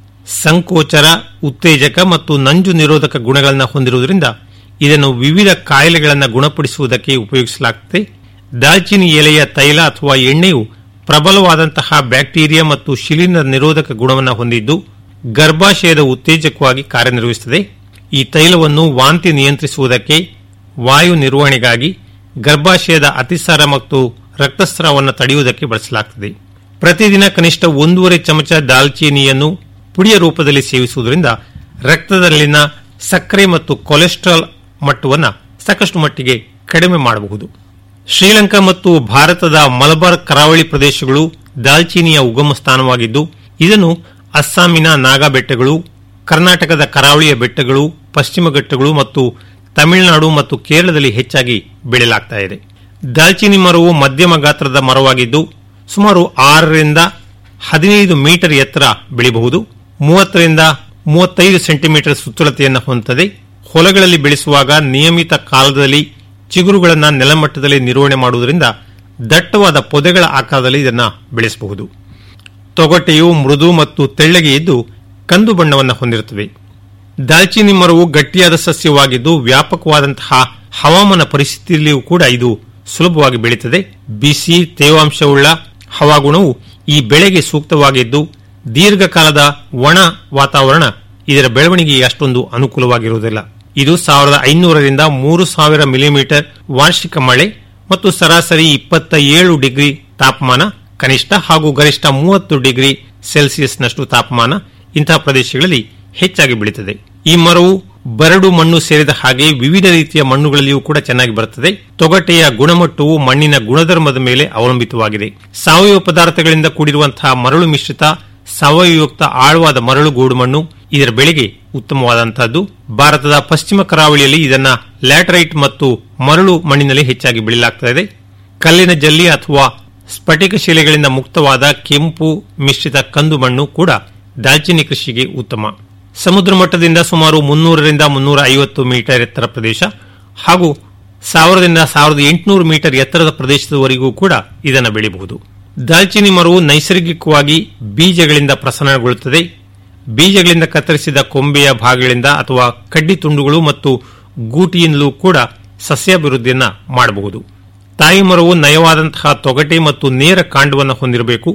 ಸಂಕೋಚರ ಉತ್ತೇಜಕ ಮತ್ತು ನಂಜು ನಿರೋಧಕ ಗುಣಗಳನ್ನು ಹೊಂದಿರುವುದರಿಂದ ಇದನ್ನು ವಿವಿಧ ಕಾಯಿಲೆಗಳನ್ನು ಗುಣಪಡಿಸುವುದಕ್ಕೆ ಉಪಯೋಗಿಸಲಾಗುತ್ತದೆ ದಾಲ್ಚಿನ್ನಿ ಎಲೆಯ ತೈಲ ಅಥವಾ ಎಣ್ಣೆಯು ಪ್ರಬಲವಾದಂತಹ ಬ್ಯಾಕ್ಟೀರಿಯಾ ಮತ್ತು ಶಿಲೀಂಧ್ರ ನಿರೋಧಕ ಗುಣವನ್ನು ಹೊಂದಿದ್ದು ಗರ್ಭಾಶಯದ ಉತ್ತೇಜಕವಾಗಿ ಕಾರ್ಯನಿರ್ವಹಿಸುತ್ತದೆ ಈ ತೈಲವನ್ನು ವಾಂತಿ ನಿಯಂತ್ರಿಸುವುದಕ್ಕೆ ವಾಯು ನಿರ್ವಹಣೆಗಾಗಿ ಗರ್ಭಾಶಯದ ಅತಿಸಾರ ಮತ್ತು ರಕ್ತಸ್ರಾವವನ್ನು ತಡೆಯುವುದಕ್ಕೆ ಬಳಸಲಾಗುತ್ತದೆ ಪ್ರತಿದಿನ ಕನಿಷ್ಠ ಒಂದೂವರೆ ಚಮಚ ದಾಲ್ಚೀನಿಯನ್ನು ಪುಡಿಯ ರೂಪದಲ್ಲಿ ಸೇವಿಸುವುದರಿಂದ ರಕ್ತದಲ್ಲಿನ ಸಕ್ಕರೆ ಮತ್ತು ಕೊಲೆಸ್ಟ್ರಾಲ್ ಮಟ್ಟವನ್ನು ಸಾಕಷ್ಟು ಮಟ್ಟಿಗೆ ಕಡಿಮೆ ಮಾಡಬಹುದು ಶ್ರೀಲಂಕಾ ಮತ್ತು ಭಾರತದ ಮಲಬಾರ್ ಕರಾವಳಿ ಪ್ರದೇಶಗಳು ದಾಲ್ಚೀನಿಯ ಉಗಮ ಸ್ಥಾನವಾಗಿದ್ದು ಇದನ್ನು ಅಸ್ಸಾಮಿನ ನಾಗಾ ಬೆಟ್ಟಗಳು ಕರ್ನಾಟಕದ ಕರಾವಳಿಯ ಬೆಟ್ಟಗಳು ಪಶ್ಚಿಮ ಘಟ್ಟಗಳು ಮತ್ತು ತಮಿಳುನಾಡು ಮತ್ತು ಕೇರಳದಲ್ಲಿ ಹೆಚ್ಚಾಗಿ ಬೆಳೆಯಲಾಗ್ತಾ ಇದೆ ದಾಲ್ಚಿನ್ನಿ ಮರವು ಮಧ್ಯಮ ಗಾತ್ರದ ಮರವಾಗಿದ್ದು ಸುಮಾರು ಆರರಿಂದ ಹದಿನೈದು ಮೀಟರ್ ಎತ್ತರ ಬೆಳೆಯಬಹುದು ಮೂವತ್ತರಿಂದ ಮೂವತ್ತೈದು ಸೆಂಟಿಮೀಟರ್ ಸುತ್ತಳತೆಯನ್ನು ಹೊಂದುತ್ತದೆ ಹೊಲಗಳಲ್ಲಿ ಬೆಳೆಸುವಾಗ ನಿಯಮಿತ ಕಾಲದಲ್ಲಿ ಚಿಗುರುಗಳನ್ನು ನೆಲಮಟ್ಟದಲ್ಲಿ ನಿರ್ವಹಣೆ ಮಾಡುವುದರಿಂದ ದಟ್ಟವಾದ ಪೊದೆಗಳ ಆಕಾರದಲ್ಲಿ ಇದನ್ನು ಬೆಳೆಸಬಹುದು ತೊಗಟೆಯು ಮೃದು ಮತ್ತು ತೆಳ್ಳಗೆ ಇದ್ದು ಕಂದು ಬಣ್ಣವನ್ನು ಹೊಂದಿರುತ್ತವೆ ದಾಲ್ಚಿನ್ನಿ ಮರವು ಗಟ್ಟಿಯಾದ ಸಸ್ಯವಾಗಿದ್ದು ವ್ಯಾಪಕವಾದಂತಹ ಹವಾಮಾನ ಪರಿಸ್ಥಿತಿಯಲ್ಲಿಯೂ ಕೂಡ ಇದು ಸುಲಭವಾಗಿ ಬೆಳೆಯುತ್ತದೆ ಬಿಸಿ ತೇವಾಂಶವುಳ್ಳ ಹವಾಗುಣವು ಈ ಬೆಳೆಗೆ ಸೂಕ್ತವಾಗಿದ್ದು ದೀರ್ಘಕಾಲದ ಒಣ ವಾತಾವರಣ ಇದರ ಬೆಳವಣಿಗೆಗೆ ಅಷ್ಟೊಂದು ಅನುಕೂಲವಾಗಿರುವುದಿಲ್ಲ ಇದು ಸಾವಿರದ ಐನೂರರಿಂದ ಮೂರು ಸಾವಿರ ಮಿಲಿಮೀಟರ್ ವಾರ್ಷಿಕ ಮಳೆ ಮತ್ತು ಸರಾಸರಿ ಇಪ್ಪತ್ತ ಏಳು ಡಿಗ್ರಿ ತಾಪಮಾನ ಕನಿಷ್ಠ ಹಾಗೂ ಗರಿಷ್ಠ ಮೂವತ್ತು ಡಿಗ್ರಿ ಸೆಲ್ಸಿಯಸ್ನಷ್ಟು ತಾಪಮಾನ ಇಂತಹ ಪ್ರದೇಶಗಳಲ್ಲಿ ಹೆಚ್ಚಾಗಿ ಬೆಳೆಯುತ್ತದೆ ಈ ಮರವು ಬರಡು ಮಣ್ಣು ಸೇರಿದ ಹಾಗೆ ವಿವಿಧ ರೀತಿಯ ಮಣ್ಣುಗಳಲ್ಲಿಯೂ ಕೂಡ ಚೆನ್ನಾಗಿ ಬರುತ್ತದೆ ತೊಗಟೆಯ ಗುಣಮಟ್ಟವು ಮಣ್ಣಿನ ಗುಣಧರ್ಮದ ಮೇಲೆ ಅವಲಂಬಿತವಾಗಿದೆ ಸಾವಯವ ಪದಾರ್ಥಗಳಿಂದ ಕೂಡಿರುವಂತಹ ಮರಳು ಮಿಶ್ರಿತ ಸಾವಯವಯುಕ್ತ ಆಳವಾದ ಮರಳು ಗೋಡು ಮಣ್ಣು ಇದರ ಬೆಳೆಗೆ ಉತ್ತಮವಾದಂತಹದ್ದು ಭಾರತದ ಪಶ್ಚಿಮ ಕರಾವಳಿಯಲ್ಲಿ ಇದನ್ನ ಲ್ಯಾಟರೈಟ್ ಮತ್ತು ಮರಳು ಮಣ್ಣಿನಲ್ಲಿ ಹೆಚ್ಚಾಗಿ ಬೆಳೆಯಲಾಗುತ್ತದೆ ಕಲ್ಲಿನ ಜಲ್ಲಿ ಅಥವಾ ಸ್ಫಟಿಕ ಶಿಲೆಗಳಿಂದ ಮುಕ್ತವಾದ ಕೆಂಪು ಮಿಶ್ರಿತ ಕಂದು ಮಣ್ಣು ಕೂಡ ದಾಲ್ಚಿನ್ನಿ ಕೃಷಿಗೆ ಉತ್ತಮ ಸಮುದ್ರ ಮಟ್ಟದಿಂದ ಸುಮಾರು ಮುನ್ನೂರರಿಂದ ಮುನ್ನೂರ ಐವತ್ತು ಮೀಟರ್ ಎತ್ತರ ಪ್ರದೇಶ ಹಾಗೂ ಸಾವಿರದಿಂದ ಸಾವಿರದ ಎಂಟುನೂರು ಮೀಟರ್ ಎತ್ತರದ ಪ್ರದೇಶದವರೆಗೂ ಕೂಡ ಇದನ್ನು ಬೆಳೆಯಬಹುದು ದಾಲ್ಚಿನ್ನಿ ಮರವು ನೈಸರ್ಗಿಕವಾಗಿ ಬೀಜಗಳಿಂದ ಪ್ರಸರಣಗೊಳ್ಳುತ್ತದೆ ಬೀಜಗಳಿಂದ ಕತ್ತರಿಸಿದ ಕೊಂಬೆಯ ಭಾಗಗಳಿಂದ ಅಥವಾ ಕಡ್ಡಿ ತುಂಡುಗಳು ಮತ್ತು ಗೂಟಿಯಿಂದಲೂ ಕೂಡ ಸಸ್ಯಾಭಿವೃದ್ಧಿಯನ್ನ ಮಾಡಬಹುದು ತಾಯಿ ಮರವು ನಯವಾದಂತಹ ತೊಗಟೆ ಮತ್ತು ನೇರ ಕಾಂಡವನ್ನು ಹೊಂದಿರಬೇಕು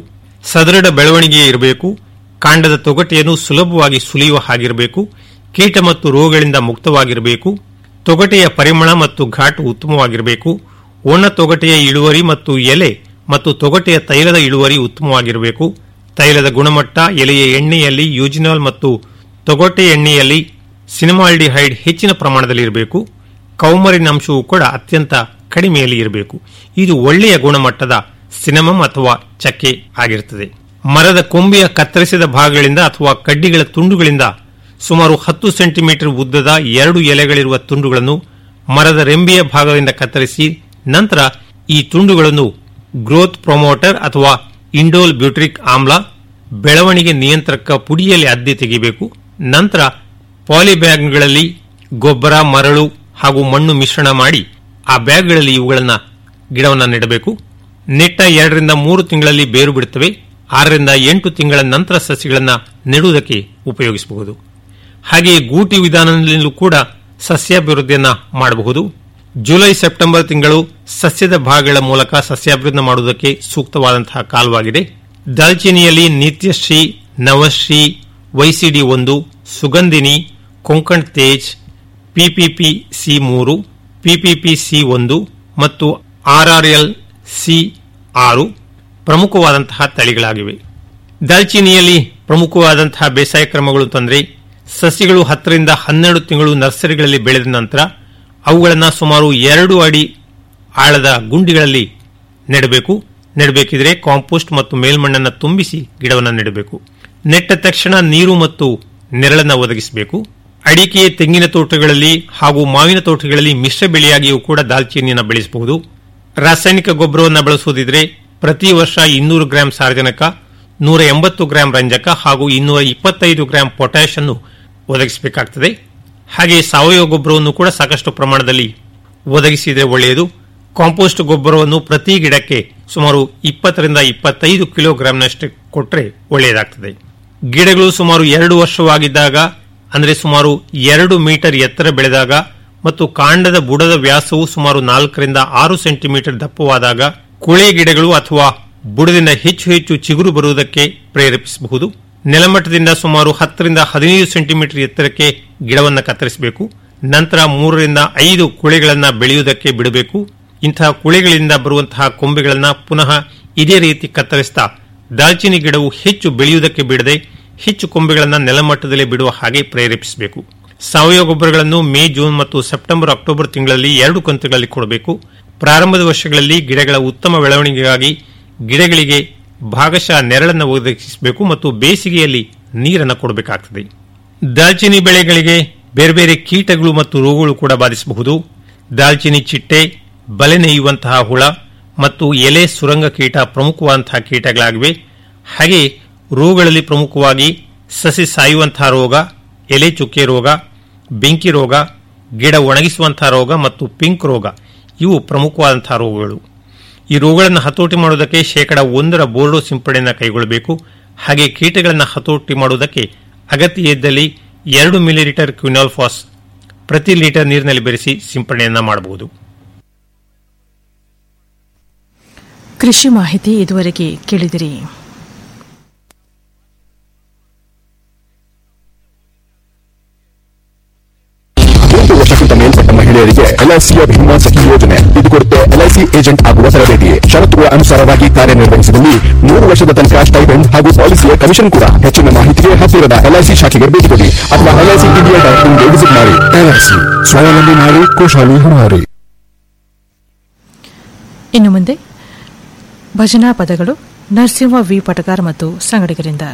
ಸದೃಢ ಬೆಳವಣಿಗೆ ಇರಬೇಕು ಕಾಂಡದ ತೊಗಟೆಯನ್ನು ಸುಲಭವಾಗಿ ಸುಲಿಯುವ ಹಾಗಿರಬೇಕು ಕೀಟ ಮತ್ತು ರೋಗಗಳಿಂದ ಮುಕ್ತವಾಗಿರಬೇಕು ತೊಗಟೆಯ ಪರಿಮಳ ಮತ್ತು ಘಾಟು ಉತ್ತಮವಾಗಿರಬೇಕು ಒಣ ತೊಗಟೆಯ ಇಳುವರಿ ಮತ್ತು ಎಲೆ ಮತ್ತು ತೊಗಟೆಯ ತೈಲದ ಇಳುವರಿ ಉತ್ತಮವಾಗಿರಬೇಕು ತೈಲದ ಗುಣಮಟ್ಟ ಎಲೆಯ ಎಣ್ಣೆಯಲ್ಲಿ ಯೂಜಿನಾಲ್ ಮತ್ತು ತೊಗಟೆ ಎಣ್ಣೆಯಲ್ಲಿ ಸಿನಿಮಾಲ್ಡಿಹೈಡ್ ಹೆಚ್ಚಿನ ಪ್ರಮಾಣದಲ್ಲಿರಬೇಕು ಕೌಮರಿನ ಅಂಶವು ಕೂಡ ಅತ್ಯಂತ ಕಡಿಮೆಯಲ್ಲಿ ಇರಬೇಕು ಇದು ಒಳ್ಳೆಯ ಗುಣಮಟ್ಟದ ಸಿನಮಮ್ ಅಥವಾ ಚಕ್ಕೆ ಆಗಿರುತ್ತದೆ ಮರದ ಕೊಂಬೆಯ ಕತ್ತರಿಸಿದ ಭಾಗಗಳಿಂದ ಅಥವಾ ಕಡ್ಡಿಗಳ ತುಂಡುಗಳಿಂದ ಸುಮಾರು ಹತ್ತು ಸೆಂಟಿಮೀಟರ್ ಉದ್ದದ ಎರಡು ಎಲೆಗಳಿರುವ ತುಂಡುಗಳನ್ನು ಮರದ ರೆಂಬೆಯ ಭಾಗದಿಂದ ಕತ್ತರಿಸಿ ನಂತರ ಈ ತುಂಡುಗಳನ್ನು ಗ್ರೋತ್ ಪ್ರೊಮೋಟರ್ ಅಥವಾ ಇಂಡೋಲ್ ಬ್ಯೂಟ್ರಿಕ್ ಆಮ್ಲ ಬೆಳವಣಿಗೆ ನಿಯಂತ್ರಕ ಪುಡಿಯಲ್ಲಿ ಅದ್ದಿ ತೆಗೆಯಬೇಕು ನಂತರ ಪಾಲಿಬ್ಯಾಗ್ಗಳಲ್ಲಿ ಗೊಬ್ಬರ ಮರಳು ಹಾಗೂ ಮಣ್ಣು ಮಿಶ್ರಣ ಮಾಡಿ ಆ ಬ್ಯಾಗ್ಗಳಲ್ಲಿ ಇವುಗಳನ್ನು ಗಿಡವನ್ನು ನೆಡಬೇಕು ನೆಟ್ಟ ಎರಡರಿಂದ ಮೂರು ತಿಂಗಳಲ್ಲಿ ಬೇರು ಬಿಡುತ್ತವೆ ಆರರಿಂದ ಎಂಟು ತಿಂಗಳ ನಂತರ ಸಸಿಗಳನ್ನು ನೆಡುವುದಕ್ಕೆ ಉಪಯೋಗಿಸಬಹುದು ಹಾಗೆಯೇ ಗೂಟಿ ವಿಧಾನದಲ್ಲೂ ಕೂಡ ಸಸ್ಯಾಭಿವೃದ್ಧಿಯನ್ನ ಮಾಡಬಹುದು ಜುಲೈ ಸೆಪ್ಟೆಂಬರ್ ತಿಂಗಳು ಸಸ್ಯದ ಭಾಗಗಳ ಮೂಲಕ ಸಸ್ಯಾಭಿವೃದ್ಧಿ ಮಾಡುವುದಕ್ಕೆ ಸೂಕ್ತವಾದಂತಹ ಕಾಲವಾಗಿದೆ ದಾಲ್ಚಿನಿಯಲ್ಲಿ ನಿತ್ಯಶ್ರೀ ನವಶ್ರೀ ವೈಸಿಡಿ ಒಂದು ಸುಗಂಧಿನಿ ಕೊಂಕಣ್ ತೇಜ್ ಪಿಪಿಪಿ ಸಿ ಮೂರು ಪಿಪಿಪಿ ಸಿ ಒಂದು ಮತ್ತು ಆರ್ಆರ್ಎಲ್ ಸಿ ಆರು ಪ್ರಮುಖವಾದಂತಹ ತಳಿಗಳಾಗಿವೆ ದಾಲ್ಚಿನಿಯಲ್ಲಿ ಪ್ರಮುಖವಾದಂತಹ ಬೇಸಾಯ ಕ್ರಮಗಳು ತಂದರೆ ಸಸಿಗಳು ಹತ್ತರಿಂದ ಹನ್ನೆರಡು ತಿಂಗಳು ನರ್ಸರಿಗಳಲ್ಲಿ ಬೆಳೆದ ನಂತರ ಅವುಗಳನ್ನು ಸುಮಾರು ಎರಡು ಅಡಿ ಆಳದ ಗುಂಡಿಗಳಲ್ಲಿ ನೆಡಬೇಕು ನೆಡಬೇಕಿದ್ರೆ ಕಾಂಪೋಸ್ಟ್ ಮತ್ತು ಮೇಲ್ಮಣ್ಣನ್ನು ತುಂಬಿಸಿ ಗಿಡವನ್ನು ನೆಡಬೇಕು ನೆಟ್ಟ ತಕ್ಷಣ ನೀರು ಮತ್ತು ನೆರಳನ್ನು ಒದಗಿಸಬೇಕು ಅಡಿಕೆ ತೆಂಗಿನ ತೋಟಗಳಲ್ಲಿ ಹಾಗೂ ಮಾವಿನ ತೋಟಗಳಲ್ಲಿ ಮಿಶ್ರ ಬೆಳೆಯಾಗಿಯೂ ಕೂಡ ದಾಲ್ಚಿನ್ನಿಯನ್ನು ಬೆಳೆಸಬಹುದು ರಾಸಾಯನಿಕ ಗೊಬ್ಬರವನ್ನು ಬಳಸುವುದಿದ್ರೆ ಪ್ರತಿ ವರ್ಷ ಇನ್ನೂರು ಗ್ರಾಂ ಸಾರಜನಕ ನೂರ ಎಂಬತ್ತು ಗ್ರಾಂ ರಂಜಕ ಹಾಗೂ ಇನ್ನೂರ ಇಪ್ಪತ್ತೈದು ಗ್ರಾಂ ಪೊಟ್ಯಾಶ್ ಅನ್ನು ಒದಗಿಸಬೇಕಾಗ್ತದೆ ಹಾಗೆ ಸಾವಯವ ಗೊಬ್ಬರವನ್ನು ಕೂಡ ಸಾಕಷ್ಟು ಪ್ರಮಾಣದಲ್ಲಿ ಒದಗಿಸಿದರೆ ಒಳ್ಳೆಯದು ಕಾಂಪೋಸ್ಟ್ ಗೊಬ್ಬರವನ್ನು ಪ್ರತಿ ಗಿಡಕ್ಕೆ ಸುಮಾರು ಇಪ್ಪತ್ತರಿಂದ ಇಪ್ಪತ್ತೈದು ಕಿಲೋಗ್ರಾಂನಷ್ಟು ಕೊಟ್ಟರೆ ಒಳ್ಳೆಯದಾಗ್ತದೆ ಗಿಡಗಳು ಸುಮಾರು ಎರಡು ವರ್ಷವಾಗಿದ್ದಾಗ ಅಂದರೆ ಸುಮಾರು ಎರಡು ಮೀಟರ್ ಎತ್ತರ ಬೆಳೆದಾಗ ಮತ್ತು ಕಾಂಡದ ಬುಡದ ವ್ಯಾಸವು ಸುಮಾರು ನಾಲ್ಕರಿಂದ ಆರು ಸೆಂಟಿಮೀಟರ್ ದಪ್ಪವಾದಾಗ ಕುಳೆ ಗಿಡಗಳು ಅಥವಾ ಬುಡದಿಂದ ಹೆಚ್ಚು ಹೆಚ್ಚು ಚಿಗುರು ಬರುವುದಕ್ಕೆ ಪ್ರೇರೇಪಿಸಬಹುದು ನೆಲಮಟ್ಟದಿಂದ ಸುಮಾರು ಹತ್ತರಿಂದ ಹದಿನೈದು ಸೆಂಟಿಮೀಟರ್ ಎತ್ತರಕ್ಕೆ ಗಿಡವನ್ನು ಕತ್ತರಿಸಬೇಕು ನಂತರ ಮೂರರಿಂದ ಐದು ಕುಳೆಗಳನ್ನು ಬೆಳೆಯುವುದಕ್ಕೆ ಬಿಡಬೇಕು ಇಂತಹ ಕುಳೆಗಳಿಂದ ಬರುವಂತಹ ಕೊಂಬೆಗಳನ್ನು ಪುನಃ ಇದೇ ರೀತಿ ಕತ್ತರಿಸ್ತಾ ದಾಲ್ಚಿನಿ ಗಿಡವು ಹೆಚ್ಚು ಬೆಳೆಯುವುದಕ್ಕೆ ಬಿಡದೆ ಹೆಚ್ಚು ಕೊಂಬೆಗಳನ್ನು ನೆಲಮಟ್ಟದಲ್ಲಿ ಬಿಡುವ ಹಾಗೆ ಪ್ರೇರೇಪಿಸಬೇಕು ಸಾವಯವ ಗೊಬ್ಬರಗಳನ್ನು ಮೇ ಜೂನ್ ಮತ್ತು ಸೆಪ್ಟೆಂಬರ್ ಅಕ್ಟೋಬರ್ ತಿಂಗಳಲ್ಲಿ ಎರಡು ಕಂತುಗಳಲ್ಲಿ ಕೊಡಬೇಕು ಪ್ರಾರಂಭದ ವರ್ಷಗಳಲ್ಲಿ ಗಿಡಗಳ ಉತ್ತಮ ಬೆಳವಣಿಗೆಗಾಗಿ ಗಿಡಗಳಿಗೆ ಭಾಗಶಃ ನೆರಳನ್ನು ಒದಗಿಸಬೇಕು ಮತ್ತು ಬೇಸಿಗೆಯಲ್ಲಿ ನೀರನ್ನು ಕೊಡಬೇಕಾಗ್ತದೆ ದಾಲ್ಚಿನಿ ಬೆಳೆಗಳಿಗೆ ಬೇರೆ ಬೇರೆ ಕೀಟಗಳು ಮತ್ತು ರೋಗಗಳು ಕೂಡ ಬಾಧಿಸಬಹುದು ದಾಲ್ಚಿನಿ ಚಿಟ್ಟೆ ಬಲೆ ನೇಯುವಂತಹ ಹುಳ ಮತ್ತು ಎಲೆ ಸುರಂಗ ಕೀಟ ಪ್ರಮುಖವಾದಂತಹ ಕೀಟಗಳಾಗಿವೆ ಹಾಗೆ ರೋಗಗಳಲ್ಲಿ ಪ್ರಮುಖವಾಗಿ ಸಸಿ ಸಾಯುವಂತಹ ರೋಗ ಎಲೆ ಚುಕ್ಕೆ ರೋಗ ಬೆಂಕಿ ರೋಗ ಗಿಡ ಒಣಗಿಸುವಂತಹ ರೋಗ ಮತ್ತು ಪಿಂಕ್ ರೋಗ ಇವು ಪ್ರಮುಖವಾದಂತಹ ರೋಗಗಳು ಈ ರೋಗಗಳನ್ನು ಹತೋಟಿ ಮಾಡುವುದಕ್ಕೆ ಶೇಕಡ ಒಂದರ ಬೋರ್ಡೋ ಸಿಂಪಡಣೆಯನ್ನು ಕೈಗೊಳ್ಳಬೇಕು ಹಾಗೆ ಕೀಟಗಳನ್ನು ಹತೋಟಿ ಮಾಡುವುದಕ್ಕೆ ಅಗತ್ಯ ಇದ್ದಲ್ಲಿ ಎರಡು ಮಿಲಿಲೀಟರ್ ಕ್ವಿನಾಲ್ಫಾಸ್ ಪ್ರತಿ ಲೀಟರ್ ನೀರಿನಲ್ಲಿ ಬೆರೆಸಿ ಸಿಂಪಡಣೆಯನ್ನ ಮಾಡಬಹುದು ಕೃಷಿ ಮಾಹಿತಿ ಇದುವರೆಗೆ ಕೇಳಿದಿರಿ ಒಂದು ವರ್ಷಕ್ಕಿಂತ ಮೇಲ್ಪಟ್ಟ ಮಹಿಳೆಯರಿಗೆ ಎಲ್ಐಸಿಯ ಭೀಮಾ ಸಖಿ ಯೋಜನೆ ಇದು ಕೊಡುತ್ತೆ ಎಲ್ಐಸಿ ಏಜೆಂಟ್ ಆಗುವ ತರಬೇತಿ ಷರತ್ತುಗಳ ಅನುಸಾರವಾಗಿ ಕಾರ್ಯನಿರ್ವಹಿಸಿದಲ್ಲಿ ಮೂರು ವರ್ಷದ ತನಕ ಸ್ಟೈಪೆಂಡ್ ಹಾಗೂ ಪಾಲಿಸಿಯ ಕಮಿಷನ್ ಕೂಡ ಹೆಚ್ಚಿನ ಮಾಹಿತಿಗೆ ಹತ್ತಿರದ ಎಲ್ಐಸಿ ಶಾಖೆಗೆ ಭೇಟಿ ಕೊಡಿ ಅಥವಾ ಎಲ್ಐಸಿ ಇಂಡಿಯಾ ಡಾಟ್ ಇನ್ಗೆ ವಿಸಿಟ್ ಮಾಡಿ ಎಲ್ಐಸಿ ಸ್ವಾವಲಂಬಿ ನಾರಿ ಕೋಶಾಲಿ ಹಮಾರಿ ಇನ್ನು ಮುಂದೆ ಭಜನಾ ಪದಗಳು ನರಸಿಂಹ ವಿ ಪಟಗಾರ್ ಮತ್ತು ಸಂಗಡಿಗರಿಂದ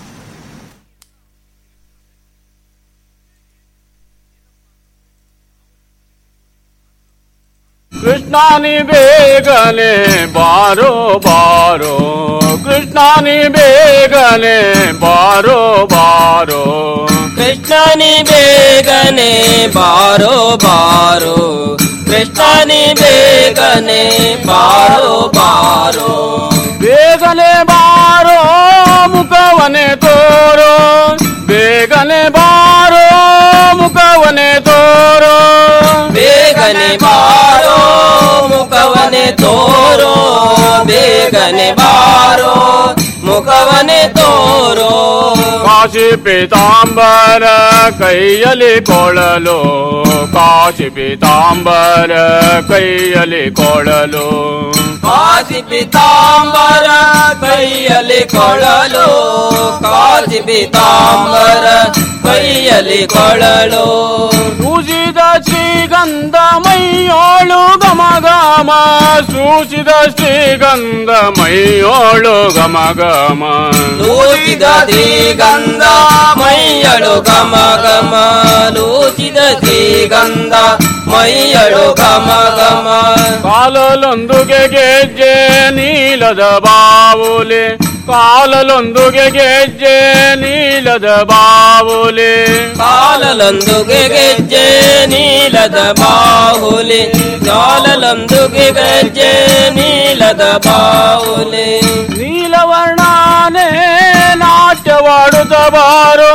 ಕೃಷ್ಣಾನಿ ಬೇಗನೆ ಬಾರೋ ಬಾರೋ ಕೃಷ್ಣಾನಿ ಬೇಗನೆ ಬಾರೋ ಬಾರೋ ಕೃಷ್ಣನಿ ಬೇಗನೆ ಬಾರೋ ಬಾರೋ ಕೃಷ್ಣನಿ ಬೇಗನೆ ಬಾರೋ ಬಾರೋ ಬೇಗನೆ ಬಾರೋ ಮುಖವನೆ ತೋರೋ ಬೇಗನೆ ಬಾರೋ ಮುಖವನೆ ತೋರೋ ಬೇಗನೆ ಬಾರೋ ಮುಖವನೆ ತೋರೋ ಬೇಗನೆ ಬಾರೋ ಮುಖವನೆ ತೋರೋ ಕಾಶಿ ಪೀತಾಂಬರ ಕೈಯಲ್ಲಿ ಕೊಳಲು ಕಾಶಿ ಪೀತಾಂಬರ ಕೈಯಲ್ಲಿ ಕೊಳಲು ಕಾಶಿ ಪಿತಾಂಬರ ಕೈಯಲ್ಲಿ ಕೊಳಲು ಕಾಶಿ ಪಿತಾಂಬರ ಕೈಯಲ್ಲಿ ಕೊಳಲು ಸೂಸಿದ ಶ್ರೀಗಂಧ ಮೈಯೋಳು ಗಮ ಗಮ ಸೂಸಿದ ಶ್ರೀಗಂಧ ಮೈಯೋಳು ಗಮ ಗಮ ಲೂಚಿದ ಶ್ರೀಗಂಧ ಮೈಯಳು ಘಮ ಘಮ ಲೂಚಿದ ಶ್ರೀಗಂಧ ಮೈಯಳು ಘಮ ಘಮ ಕಾಲಲೊಂದುಗೆ ಗೆಜ್ಜೆ ನೀಲದ ಬಾವುಲೆ ಕಾಲಲೊಂದುಗೆ ಗೆಜ್ಜೆ ನೀಲದ ಬಾವುಲೆ ಕಾಲಲೊಂದುಗೆ ಗೆಜ್ಜೆ ನೀಲದ ಬಾಹುಲಿ ಕಾಲಲೊಂದುಗೆ ಗೆಜ್ಜೆ ನೀಲದ ಬಾಹುಲಿ ನೀಲವರ್ಣಾನೆ ನಾಟ್ಯವಾಡುತ್ತ ಬಾರು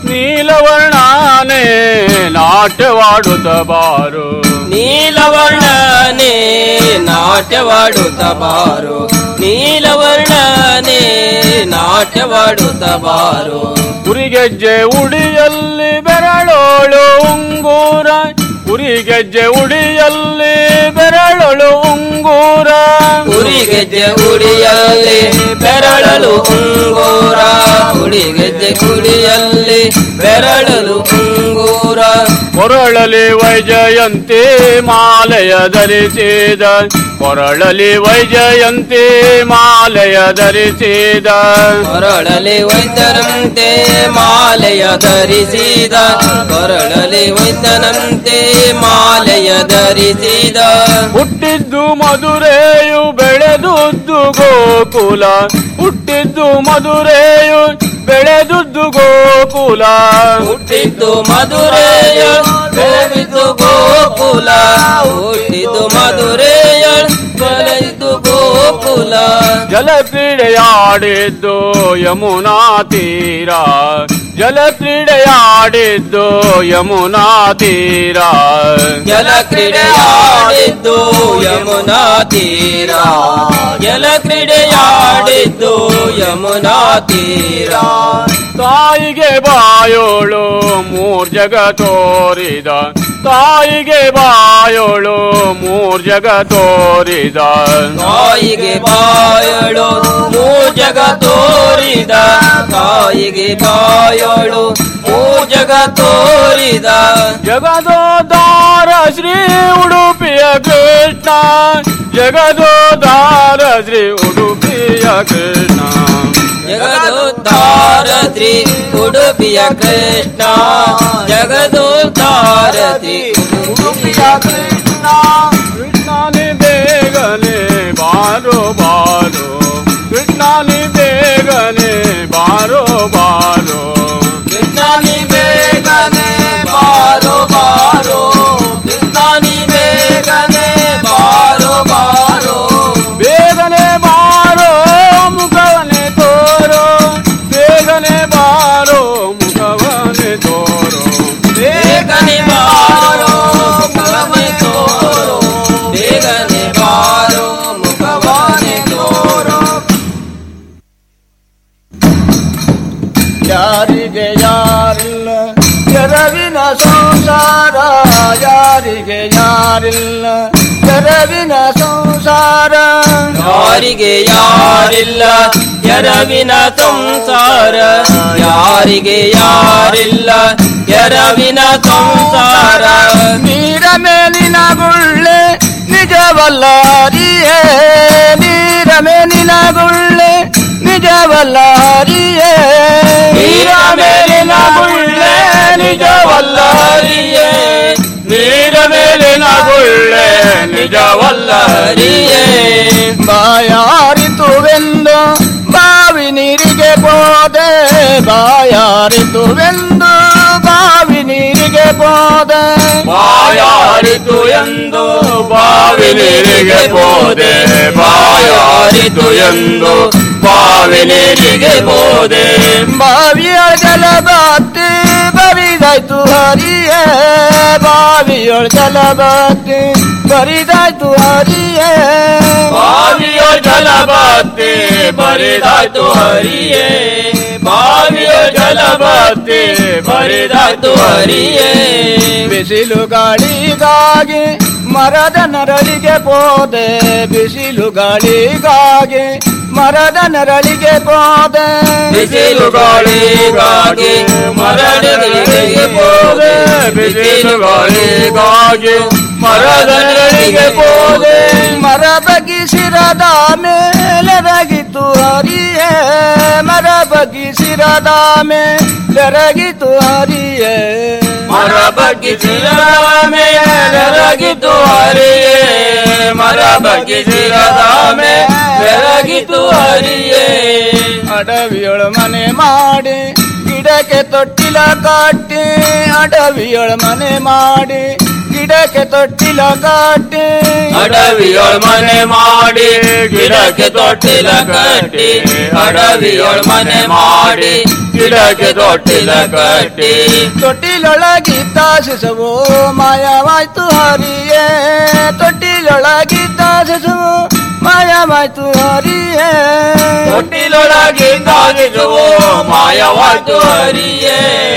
ನೀಲವರ್ಣಾನೆ ನಾಟ್ಯವಾಡುತ್ತ ಬಾರು ನೀಲವರ್ಣನೆ ನಾಟ್ಯವಾಡುತ್ತ ಬಾರು ನೀಲವರ್ಣನೆ ನಾಟ್ಯವಾಡುತ್ತ ಬಾರು ಉರಿಗೆಜ್ಜೆ ಉಡಿಯಲ್ಲಿ ಬೆರಳೋಳು ಉಂಗೂರ ಉರಿಗೆಜ್ಜೆ ಉಡಿಯಲ್ಲಿ ಬೆರಳೋಳು ಉಂಗೂರ ಉರಿಗೆಜ್ಜೆ ಉಡಿಯಲ್ಲಿ ಬೆರಳಲು ಉಂಗೂರ ಉಡಿಗೆಜ್ಜೆ ಕುಡಿಯಲ್ಲಿ ಬೆರಳಲು ಉಂಗೂರ ಕೊರಳಲಿ ವೈಜಯಂತಿ ಮಾಲೆಯ ಧರಿಸಿದ ಕೊರಳಲಿ ವೈಜಯಂತಿ ಮಾಲೆಯ ಧರಿಸಿದ ಕೊರಳಲಿ ವೈದ್ಯರಂತೆ ಮಾಲೆಯ ಧರಿಸಿದ ಕೊರಳಲಿ ವೈದ್ಯನಂತೆ ಮಾಲೆಯ ಧರಿಸಿದ ಹುಟ್ಟಿದ್ದು ಮಧುರೆಯು ಬೆಳೆದುದ್ದು ಗೋಕುಲ ಹುಟ್ಟಿದ್ದು ಮಧುರೆಯು ಬೆಳೆದುದ್ದು ಗೋಕುಲ ಹುಟ್ಟಿದ್ದು ಮಧುರೆಯ ಬೆಳೆದಿದ್ದು ಗೋಕುಲ ಹುಟ್ಟಿದ್ದು ಮಧುರೆಯ ಬೆಳೆದಿದ್ದು ಗೋಕುಲ ಜಲಕ್ರೀಡೆಯಾಡಿದ್ದು ಯಮುನಾ ತೀರ ಜಲಕ್ರೀಡೆಯಾಡಿದ್ದು ಯಮುನಾ ತೀರ ಜಲ ಕ್ರೀಡೆಯಾಡಿದ್ದು ಯಮುನಾ ತೀರ ಜಲ ಕ್ರೀಡೆಯಾಡಿದ್ದು ಯಮುನಾ ತೀರ ತಾಯಿಗೆ ಬಾಯೋಳು ಮೂರ್ ಜಗ ತೋರಿದ ತಾಯಿಗೆ ಬಾಯೋಳು ಮೂರ್ ಜಗ ತೋರಿದ ತಾಯಿಗೆ ಬಾಯಳು ಮೂ ಜಗ ತೋರಿದ ತಾಯಿಗೆ ಬಾಯಳು ಮೂ ಜಗ ತೋರಿದ ಜಗದೋದಾರ ಶ್ರೀ ಉಡುಪಿಯ ಕೃಷ್ಣ ಜಗದೋದಾರ ಶ್ರೀ ಉಡುಪಿಯ ಕೃಷ್ಣ ಜಗದೋದ್ಧಾರ ಶ್ರೀ ಉಡುಪಿಯ ಕೃಷ್ಣ ಜಗದೋದ್ಧಾರ ಶ್ರೀ ಉಡುಪಿಯ ಕೃಷ್ಣ ಕೃಷ್ಣನಿ ಬೇಗನೆ ಬಾರೋ ಬಾರೋ ಕೃಷ್ಣನಿ ಬೇಗನೆ ಬಾರೋ ಬಾರೋ ಕೃಷ್ಣನಿ ಬೇಗನೆ ಬಾರೋ ಬಾರೋ ಕೃಷ್ಣನಿ ಬೇಗನೆ ಬಾರೋ ಬಾರೋ ಬೇಗನೆ ಬಾರೋ ಮುಖವನೆ ತೋರೋ ಬೇಗನೆ ಬಾರೋ ಮುಖವನೆ ತೋರೋ ಬೇಗನೆ ಬಾರೋ ಮುಖವನೆ ತೋರೋ ಬೇಗನೆ ಬಾರೋ ಮುಖವನೆ ತೋರೋ ಯಾರಿಗೆ ಯಾರಿಲ್ಲ ಎರವಿನ ಸಂಸಾರ ಯಾರಿಗೆ ಯಾರಿಲ್ಲ ಎರವಿನ ಸಂಸಾರ ಯಾರಿಗೆ ಯಾರಿಲ್ಲ ಎರವಿನ ಸಂಸಾರ ಯಾರಿಗೆ ಯಾರಿಲ್ಲ ಎರವಿನ ಸಂಸಾರ ನೀರ ಮೇಲಿನ ಗುಳ್ಳೆ ನಿಜವಲ್ಲ ಹರಿಯೇ ನೀರ ಮೇಲಿನ ಗುಳ್ಳೆ ನಿಜವಲ್ಲ ಹರಿಯೇ ನೀರ ಮೇಲಿನ ಗುಳ್ಳೆ ನಿಜವಲ್ಲ ಹರಿಯೇ ನೀರ ಮೇಲಿನ ಗುಳ್ಳೆ ನಿಜವಲ್ಲ ಹರಿಯೇ ಬಾಯಾರಿತುವೆಂದು ಬಾವಿ ನೀರಿಗೆ ಹೋದೆ ಬಾಯಾರಿತುವೆಂದು ಬಾವಿ ನೀರಿಗೆ ಹೋದೆ ಬಾಯಾರಿತು ಎಂದು ಬಾವಿ ನೀರಿಗೆ ಹೋದೆ ಬಾಯಾರಿತು ಎಂದು ಬಾವಿ ನೀರಿಗೆ ಹೋದೆ ಬಾವಿಯ ಜಲ ಬಾತಿ ಬರಿದ ಬರಿದಾಯ್ತು ಹರಿಯೇ ಬಾವಿಯೊಳ ಜಲ ಬತ್ತಿ ಬರಿದಾಯ್ತು ಹರಿಯೇ ಬಾವಿಯ ಜಲಬತ್ತಿ ಬರಿದಾಯ್ತು ಹರಿಯೇ ಬಾವಿಯ ಜಲಬತ್ತಿ ಬರಿದಾಯ್ತು ಹರಿಯೇ ಬಿಸಿಲು ಗಾಳಿಗಾಗಿ ಮರದ ನರಳಿಗೆ ಪೋದೆ ಬಿಸಿಲು ಗಾಳಿಗಾಗಿ ಮರದ ನರಳಿಗೆ ಪೋದೆ ಬಿಸಿಲು ಗಾಳಿಗಾಗಿ ಮರಳಿಗೆ ಹೋದೆ ಬಿಸಿಲು ಗಾಳಿಗಾಗಿ ಮರದ ನೆರಳಿಗೆ ಹೋದೆ ಮರ ಬಗಿಸಿರದ ಮೇಲೆರಗಿತು ಹರಿಯೇ ಮರ ಬಗಿಸಿರದ ಮೇಲೆರಗಿತು ಹರಿಯೇ ಮರ ಬಗ್ಗಿಸಿರ ಮೇಲೆರಗಿತು ಹರಿಯೇ ಮರ ಬಗ್ಗಿಸಿರದ ಮೇಲೆರಗಿತು ಹರಿಯೇ ಅಡವಿಯೊಳ ಮನೆ ಮಾಡಿ ಗಿಡಕ್ಕೆ ತೊಟ್ಟಿಲ ಕಟ್ಟಿ ಅಡವಿಯೊಳ ಮನೆ ಮಾಡಿ ಗಿಡಕ್ಕೆ ತೊಟ್ಟಿಲ ಕಟ್ಟಿ ಅಡವಿಯೊಳ ಮನೆ ಮಾಡಿ ಗಿಡಕ್ಕೆ ತೊಟ್ಟಿಲ ಕಟ್ಟಿ ಅಡವಿಯೊಳ ಮನೆ ಮಾಡಿ ಗಿಡಕ್ಕೆ ತೊಟ್ಟಿಲ ಕಟ್ಟಿ ತೊಟ್ಟಿಲೊಳಗಿದ್ದ ಶಿಶುವು ಮಾಯವಾಯ್ತು ಹರಿಯೇ ತೊಟ್ಟಿಲೊಳಗಿದ್ದ ಶಿಶುವು ಮಾಯವಾಯ್ತು ಹರಿಯೇ ತೊಟ್ಟಿಲೊಳಗಿದ್ದಾಗಿದುವು ಮಾಯವಾಯ್ತು ಹರಿಯೇ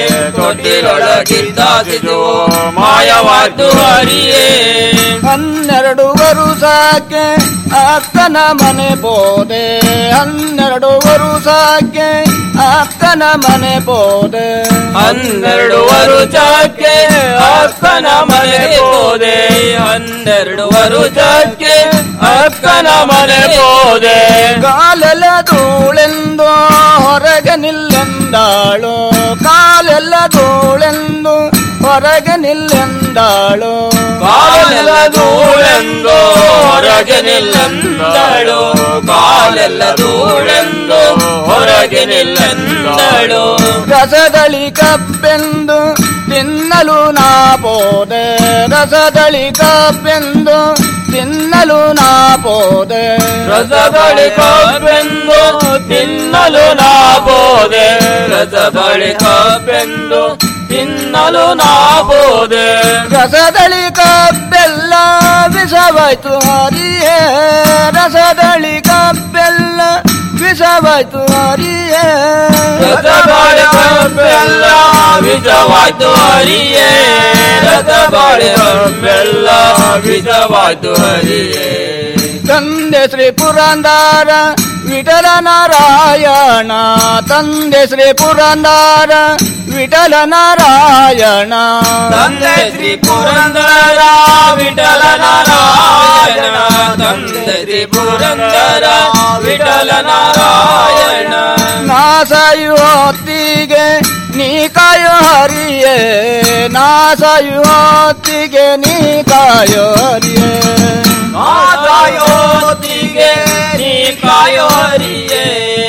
ತೊಟ್ಟಿಲೊಳಗಿದ್ದಾಗಿದುವು ಮಾಯವಾಯ್ತು ಹರಿಯೇ ಹನ್ನೆರಡು ವರುಷಕ್ಕೆ ಅಕ್ಕನ ಮನೆ ಬೋದೆ ಹನ್ನೆರಡು ವರುಷಕ್ಕೆ ಅಕ್ಕನ ಮನೆ ಬೋದೆ ಹನ್ನೆರಡು ವರುಷಕ್ಕೆ ಅಕ್ಕನ ಮನೆ ಹೋದೆ ಹನ್ನೆರಡು ವರುಷಕ್ಕೆ ಅಕ್ಕನ ಮನೆ ಹೋದೆ ಕಾಲೆಲ್ಲ ಧೂಳೆಂದು ಹೊರಗೆ ನಿಲ್ಲೆಂದಾಳು ಕಾಲೆಲ್ಲ ಧೂಳೆಂದು ಹೊರಗೆ ನಿಲ್ಲೆಂದಾಳು ಕಾಲೆಲ್ಲ ಧೂಳೆಂದು ಹೊರಗೆ ನಿಲ್ಲಂದಳು ಕಾಲೆಲ್ಲ ಧೂಳೆಂದು ಹೊರಗೆ ನಿಲ್ಲಂದಳು ರಸದಳಿ ಕಪ್ಪೆಂದು ತಿನ್ನಲು ನಾ ಪೋದೆ ರಸದಳಿ ಕಪ್ಪೆಂದು ತಿನ್ನಲು ನಾ ಪೋದೆ ರಸಬಳಿ ಕಬ್ಬೆಂದು ತಿನ್ನಲು ನಾ ಬೋದೆ ರಸಬಳಿ ಕಬ್ಬೆಂದು ತಿನ್ನಲು ನಾ ಬೋದೆ ರಸದಳಿ ಕಬ್ಬೆಲ್ಲ ವಿಷವಾಯ್ತು ಹರಿಯೇ ರಸದಳಿ ಕಬ್ಬೆಲ್ಲ ವಿಷವಾಯ್ತು ಹರಿಯೇ ರಸಬಳಿ ಕಬ್ಬೆಲ್ಲ ವಿಜವಾಯ್ತು ಹರಿಯೇ ರಸಬಳಿ ಕಬ್ಬೆಲ್ಲ ವಿಜವಾಯ್ತು ಹರಿಯೇ ತಂದೆ ಶ್ರೀ ಪುರಂದಾರ ವಿಠಲ ನಾರಾಯಣ ತಂದೆ ಶ್ರೀ ಪುರಂದಾರ ವಿಠಲ ನಾರಾಯಣ ತಂದೆ ಶ್ರೀ ಪುರಂದರ ವಿಠಲ ನಾರಾಯಣ ತಂದೆ ಶ್ರೀ ಪುರಂದರ ವಿಠಲ ನಾರಾಯಣ ನಾಸಾಯುವತ್ತಿಗೆ ನೀ ಕಾಯೋ ಹರಿಯೇ ನಾಸಾಯುವತ್ತಿಗೆ ನೀ ಕಾಯೋ ಹರಿಯೇ ನಾದಾಯೋತಿಗೆ ನೀ ಕಾಯೋ ಹರಿಯೇ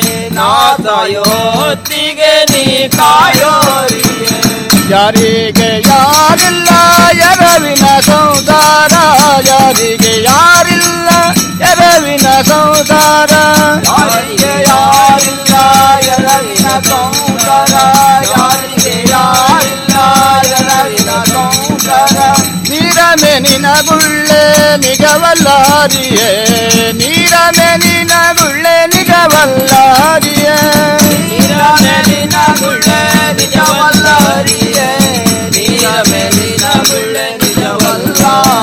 ನಾದಾಯೋತಿಗೆ ನೀ ಕಾಯೋ ಹರಿಯೇ ಯಾರಿಗೆ ಯಾರಿಲ್ಲ ಎರವಿನ ಸಂಸಾರ ಯಾರಿಗೆ ಯಾರಿಲ್ಲ ಎರವಿನ ಸಂಸಾರ ಯಾರಿಗೆ ಯಾರಿಲ್ಲ ಎರವಿನ ಸಂಸಾರ ಯಾರಿಗೆ ಯಾರಿಲ್ಲ ಎರವಿನ ಸಂಸಾರ ನೀರ ಮೇನಿನ ಗುಳ್ಳೆ ನಿಜವಲ್ಲ ಹರಿಯೇ ನೀರ ಮೇನಿನ ಗುಳ್ಳೆ ನಿಜವಲ್ಲ ಹರಿಯೇ ನೀರ ಮೇಲಿನ ಗುಳ್ಳೆ ನಿಜವಲ್ಲ ಹರಿಯೇ ನೀರ ಮೇಲಿನ ಗುಳ್ಳೆ ನಿಜವಲ್ಲ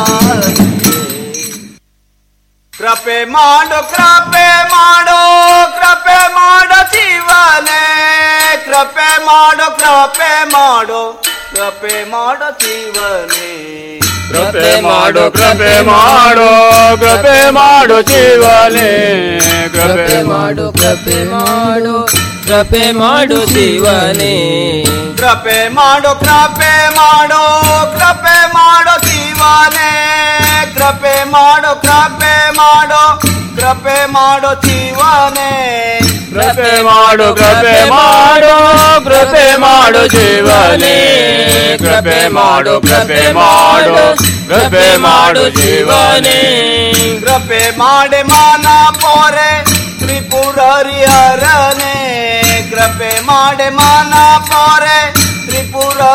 ಕೃಪೆ ಮಾಡು ಕೃಪೆ ಮಾಡು ಕೃಪೆ ಮಾಡು ಶಿವನೇ ಕೃಪೆ ಮಾಡು ಕೃಪೆ ಮಾಡು ಕೃಪೆ ಮಾಡು ಶಿವನೇ ಕೃಪೆ ಮಾಡು ಕೃಪೆ ಮಾಡು ಕೃಪೆ ಮಾಡು ಶಿವನೇ ಕೃಪೆ ಮಾಡು ಕೃಪೆ ಮಾಡು ಕೃಪೆ ಮಾಡು ಶಿವನೇ ಕೃಪೆ ಮಾಡು ಕೃಪೆ ಮಾಡು ಕೃಪೆ ಮಾಡು ಶಿವನೇ ಕೃಪೆ ಮಾಡು ಕೃಪೆ ಮಾಡು ಕೃಪೆ ಮಾಡು ಶಿವನೇ ಕೃಪೆ ಮಾಡು ಕೃಪೆ ಮಾಡು ಕೃಪೆ ಮಾಡು ಶಿವನೇ ಕೃಪೆ ಮಾಡು ಕೃಪೆ ಮಾಡು ಕೃಪೆ ಮಾಡು ಶಿವನೇ ಕೃಪೆ ಮಾಡೆ ಮಾನ ಪೋರೆ ತ್ರಿಪುರ ಹರಿಹರನೆ ಕೃಪೆ ಮಾಡೆ ಮಾನ ಪೋರೆ ತ್ರಿಪುರ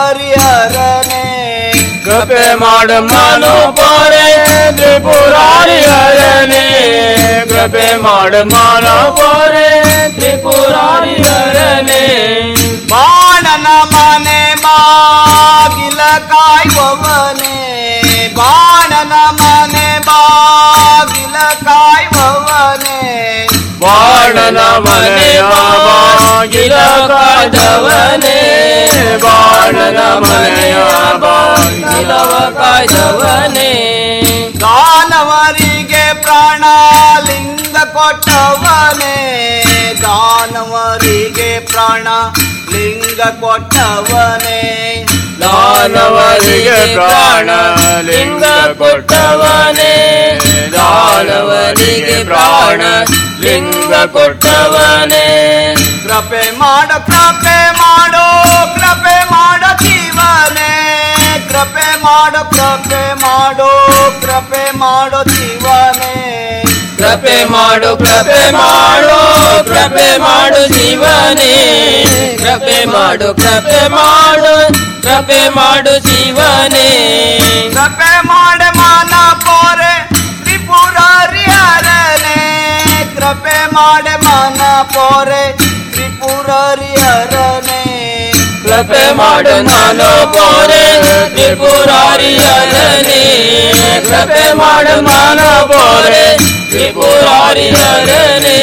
ಹರಿಹರನೆ ಕೃಪೆ ಮಾಡು ಮನು ಪೋರೆ ತ್ರಿಪುರಾರಿ ಹರನೆ ಕೃಪೆ ಮಾಡು ಮನು ಪೋರೆ ತ್ರಿಪುರಾರಿ ಹರನೆ ಬಾಣನ ಮನೆ ಬಾಗಿಲ ಕಾಯುವವನೇ ಬಾಣನ ಮನೆ ಬಾಗಿಲ ಕಾಯುವವನೇ ಬಾಣನ ಮನೆ ಬಾಗಿಲ ಕಾಯ್ದವನೇ ಬಾಣನ ಮನೆಯ ಬಾಗಿಲವ ಕಾಯ್ದವನೇ ದಾನವರಿಗೆ ಪ್ರಾಣ ಲಿಂಗ ಕೊಟ್ಟವನೇ ದಾನವರಿಗೆ ಪ್ರಾಣ ಲಿಂಗ ಕೊಟ್ಟವನೇ ದಾನವರಿಗೆ ಪ್ರಾಣ ಲಿಂಗ ಕೊಟ್ಟವನೇ ದಾನವರಿಗೆ ಪ್ರಾಣ ಲಿಂಗ ಕೊಟ್ಟವನೇ ಕೃಪೆ ಮಾಡ ಕೃಪೆ ಮಾಡೋ ಕೃಪೆ ಮಾಡೋ ಜೀವನೇ ಕೃಪೆ ಮಾಡೋ ಕೃಪೆ ಮಾಡೋ ಕೃಪೆ ಮಾಡೋ ಜೀವನೇ ಕೃಪೆ ಮಾಡು ಕೃಪೆ ಮಾಡು ಕೃಪೆ ಮಾಡು ಜೀವನೇ ಕೃಪೆ ಮಾಡು ಕೃಪೆ ಮಾಡು ಕೃಪೆ ಮಾಡು ಜೀವನೇ ಕೃಪೆ ಮಾಡ ಮಾನ ಪೋರೆ ತ್ರಿಪುರಾರಿ ಹರನೆ ಕೃಪೆ ಮಾಡ ಮಾನ ಪೋರೆ ತ್ರಿಪುರಾರಿ ಹರನೆ ಕೃಪೆ ಮಾಡು ನಾನು ಪೋರೆ ತ್ರಿಪುರಾರಿ ಹರನೇ ಕೃಪೆ ಮಾಡು ನಾನು ಪೋರೆ ತ್ರಿಪುರಾರಿ ಹರನೇ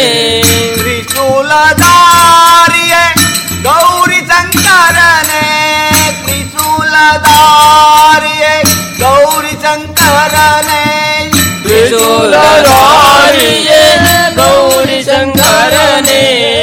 ತ್ರಿಶೂಲಧಾರಿಯೇ ಗೌರಿ ಶಂಕರನೆ ತ್ರಿಶೂಲಧಾರಿಯೇ ಗೌರಿ ಶಂಕರನೆ ತ್ರಿಶೂಲಧಾರಿಯೇ ಗೌರಿ ಶಂಕರನೇ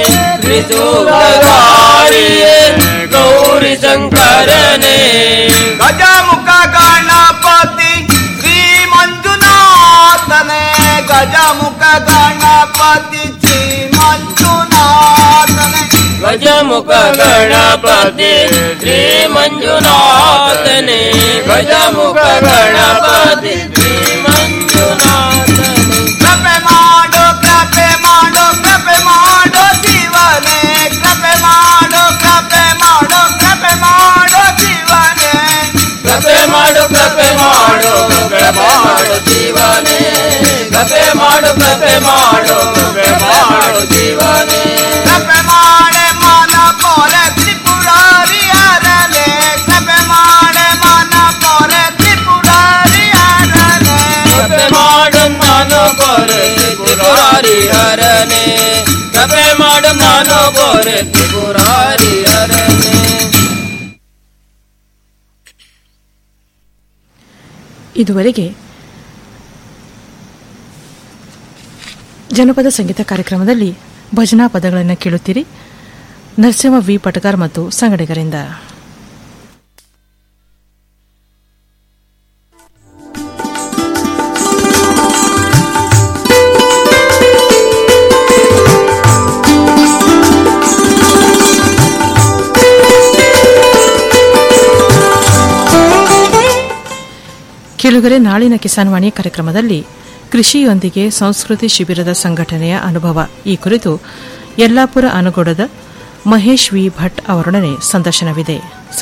ತ್ರಿಶೂಲಧಾರಿಯೇ ಗೌರಿ ಶಂಕರನೇ ಗಜಮುಖ ಗಣಪತಿ ಶ್ರೀ ಮಂಜುನಾಥನೆ ಗಜಮುಖ ಗಣಪತಿ ಶ್ರೀ ಮಂಜುನಾಥನೆ ಗಜಮುಖ ಗಣಪತಿ ಶ್ರೀ ಮಂಜುನಾಥನೇ ಗಜಮುಖ ಗಣಪತಿ ಶ್ರೀ ಮಂಜುನಾಥನೇ ಕೃಪೆ ಮಾಡೋ ಕೃಪೆ ಮಾಡೋ ಕೃಪೆ ಮಾಡೋ ಜೀವನೇ ಕೃಪೆ ಮಾಡೋ ಕೃಪೆ ಮಾಡೋ ಕೃಪೆ ಮಾಡೋ ಜೀವನೇ ಕೃಪೆ ಮಾಡು ಕೃಪೆ ಮಾಡು ಕೃಪೆ ಮಾಡು ಜೀವನೇ ಕೃಪೆ ಮಾಡು ಕೃಪೆ ಮಾಡು ಕೃಪೆ ಮಾಡು ಜೀವನೇ ಕೃಪೆ ಮಾಡೆ ಮನ ಪೋರೆ ತ್ರಿಪುರಾರಿ ಹರನೆ ಕೃಪೆ ಮಾಡೆ ಮನ ಪೋರೆ ತ್ರಿಪುರಾರಿ ಹರನೆ ಕೃಪೆ ಮಾಡು ನಾನು ಕೋರೆ ತ್ರಿಪುರಾರಿ ಹರನೆ ಕೃಪೆ ಮಾಡು ನಾನು ಕೋರೆ ತ್ರಿಪುರಾರಿ ಹರನೆ ಇದುವರೆಗೆ ಜನಪದ ಸಂಗೀತ ಕಾರ್ಯಕ್ರಮದಲ್ಲಿ ಭಜನಾ ಪದಗಳನ್ನು ಕೇಳುತ್ತೀರಿ ನರಸಿಂಹ ವಿ ಪಟಗಾರ್ ಮತ್ತು ಸಂಗಡಿಗರಿಂದ ಕೇಳುಗರೆ ನಾಳಿನ ಕಿಸಾನ್ವಾಣಿ ಕಾರ್ಯಕ್ರಮದಲ್ಲಿ ಕೃಷಿಯೊಂದಿಗೆ ಸಂಸ್ಕೃತಿ ಶಿಬಿರದ ಸಂಘಟನೆಯ ಅನುಭವ ಈ ಕುರಿತು ಯಲ್ಲಾಪುರ ಅನುಗೊಡದ ಮಹೇಶ್ ವಿ ಭಟ್ ಅವರೊಡನೆ ಸಂದರ್ಶನವಿದೆ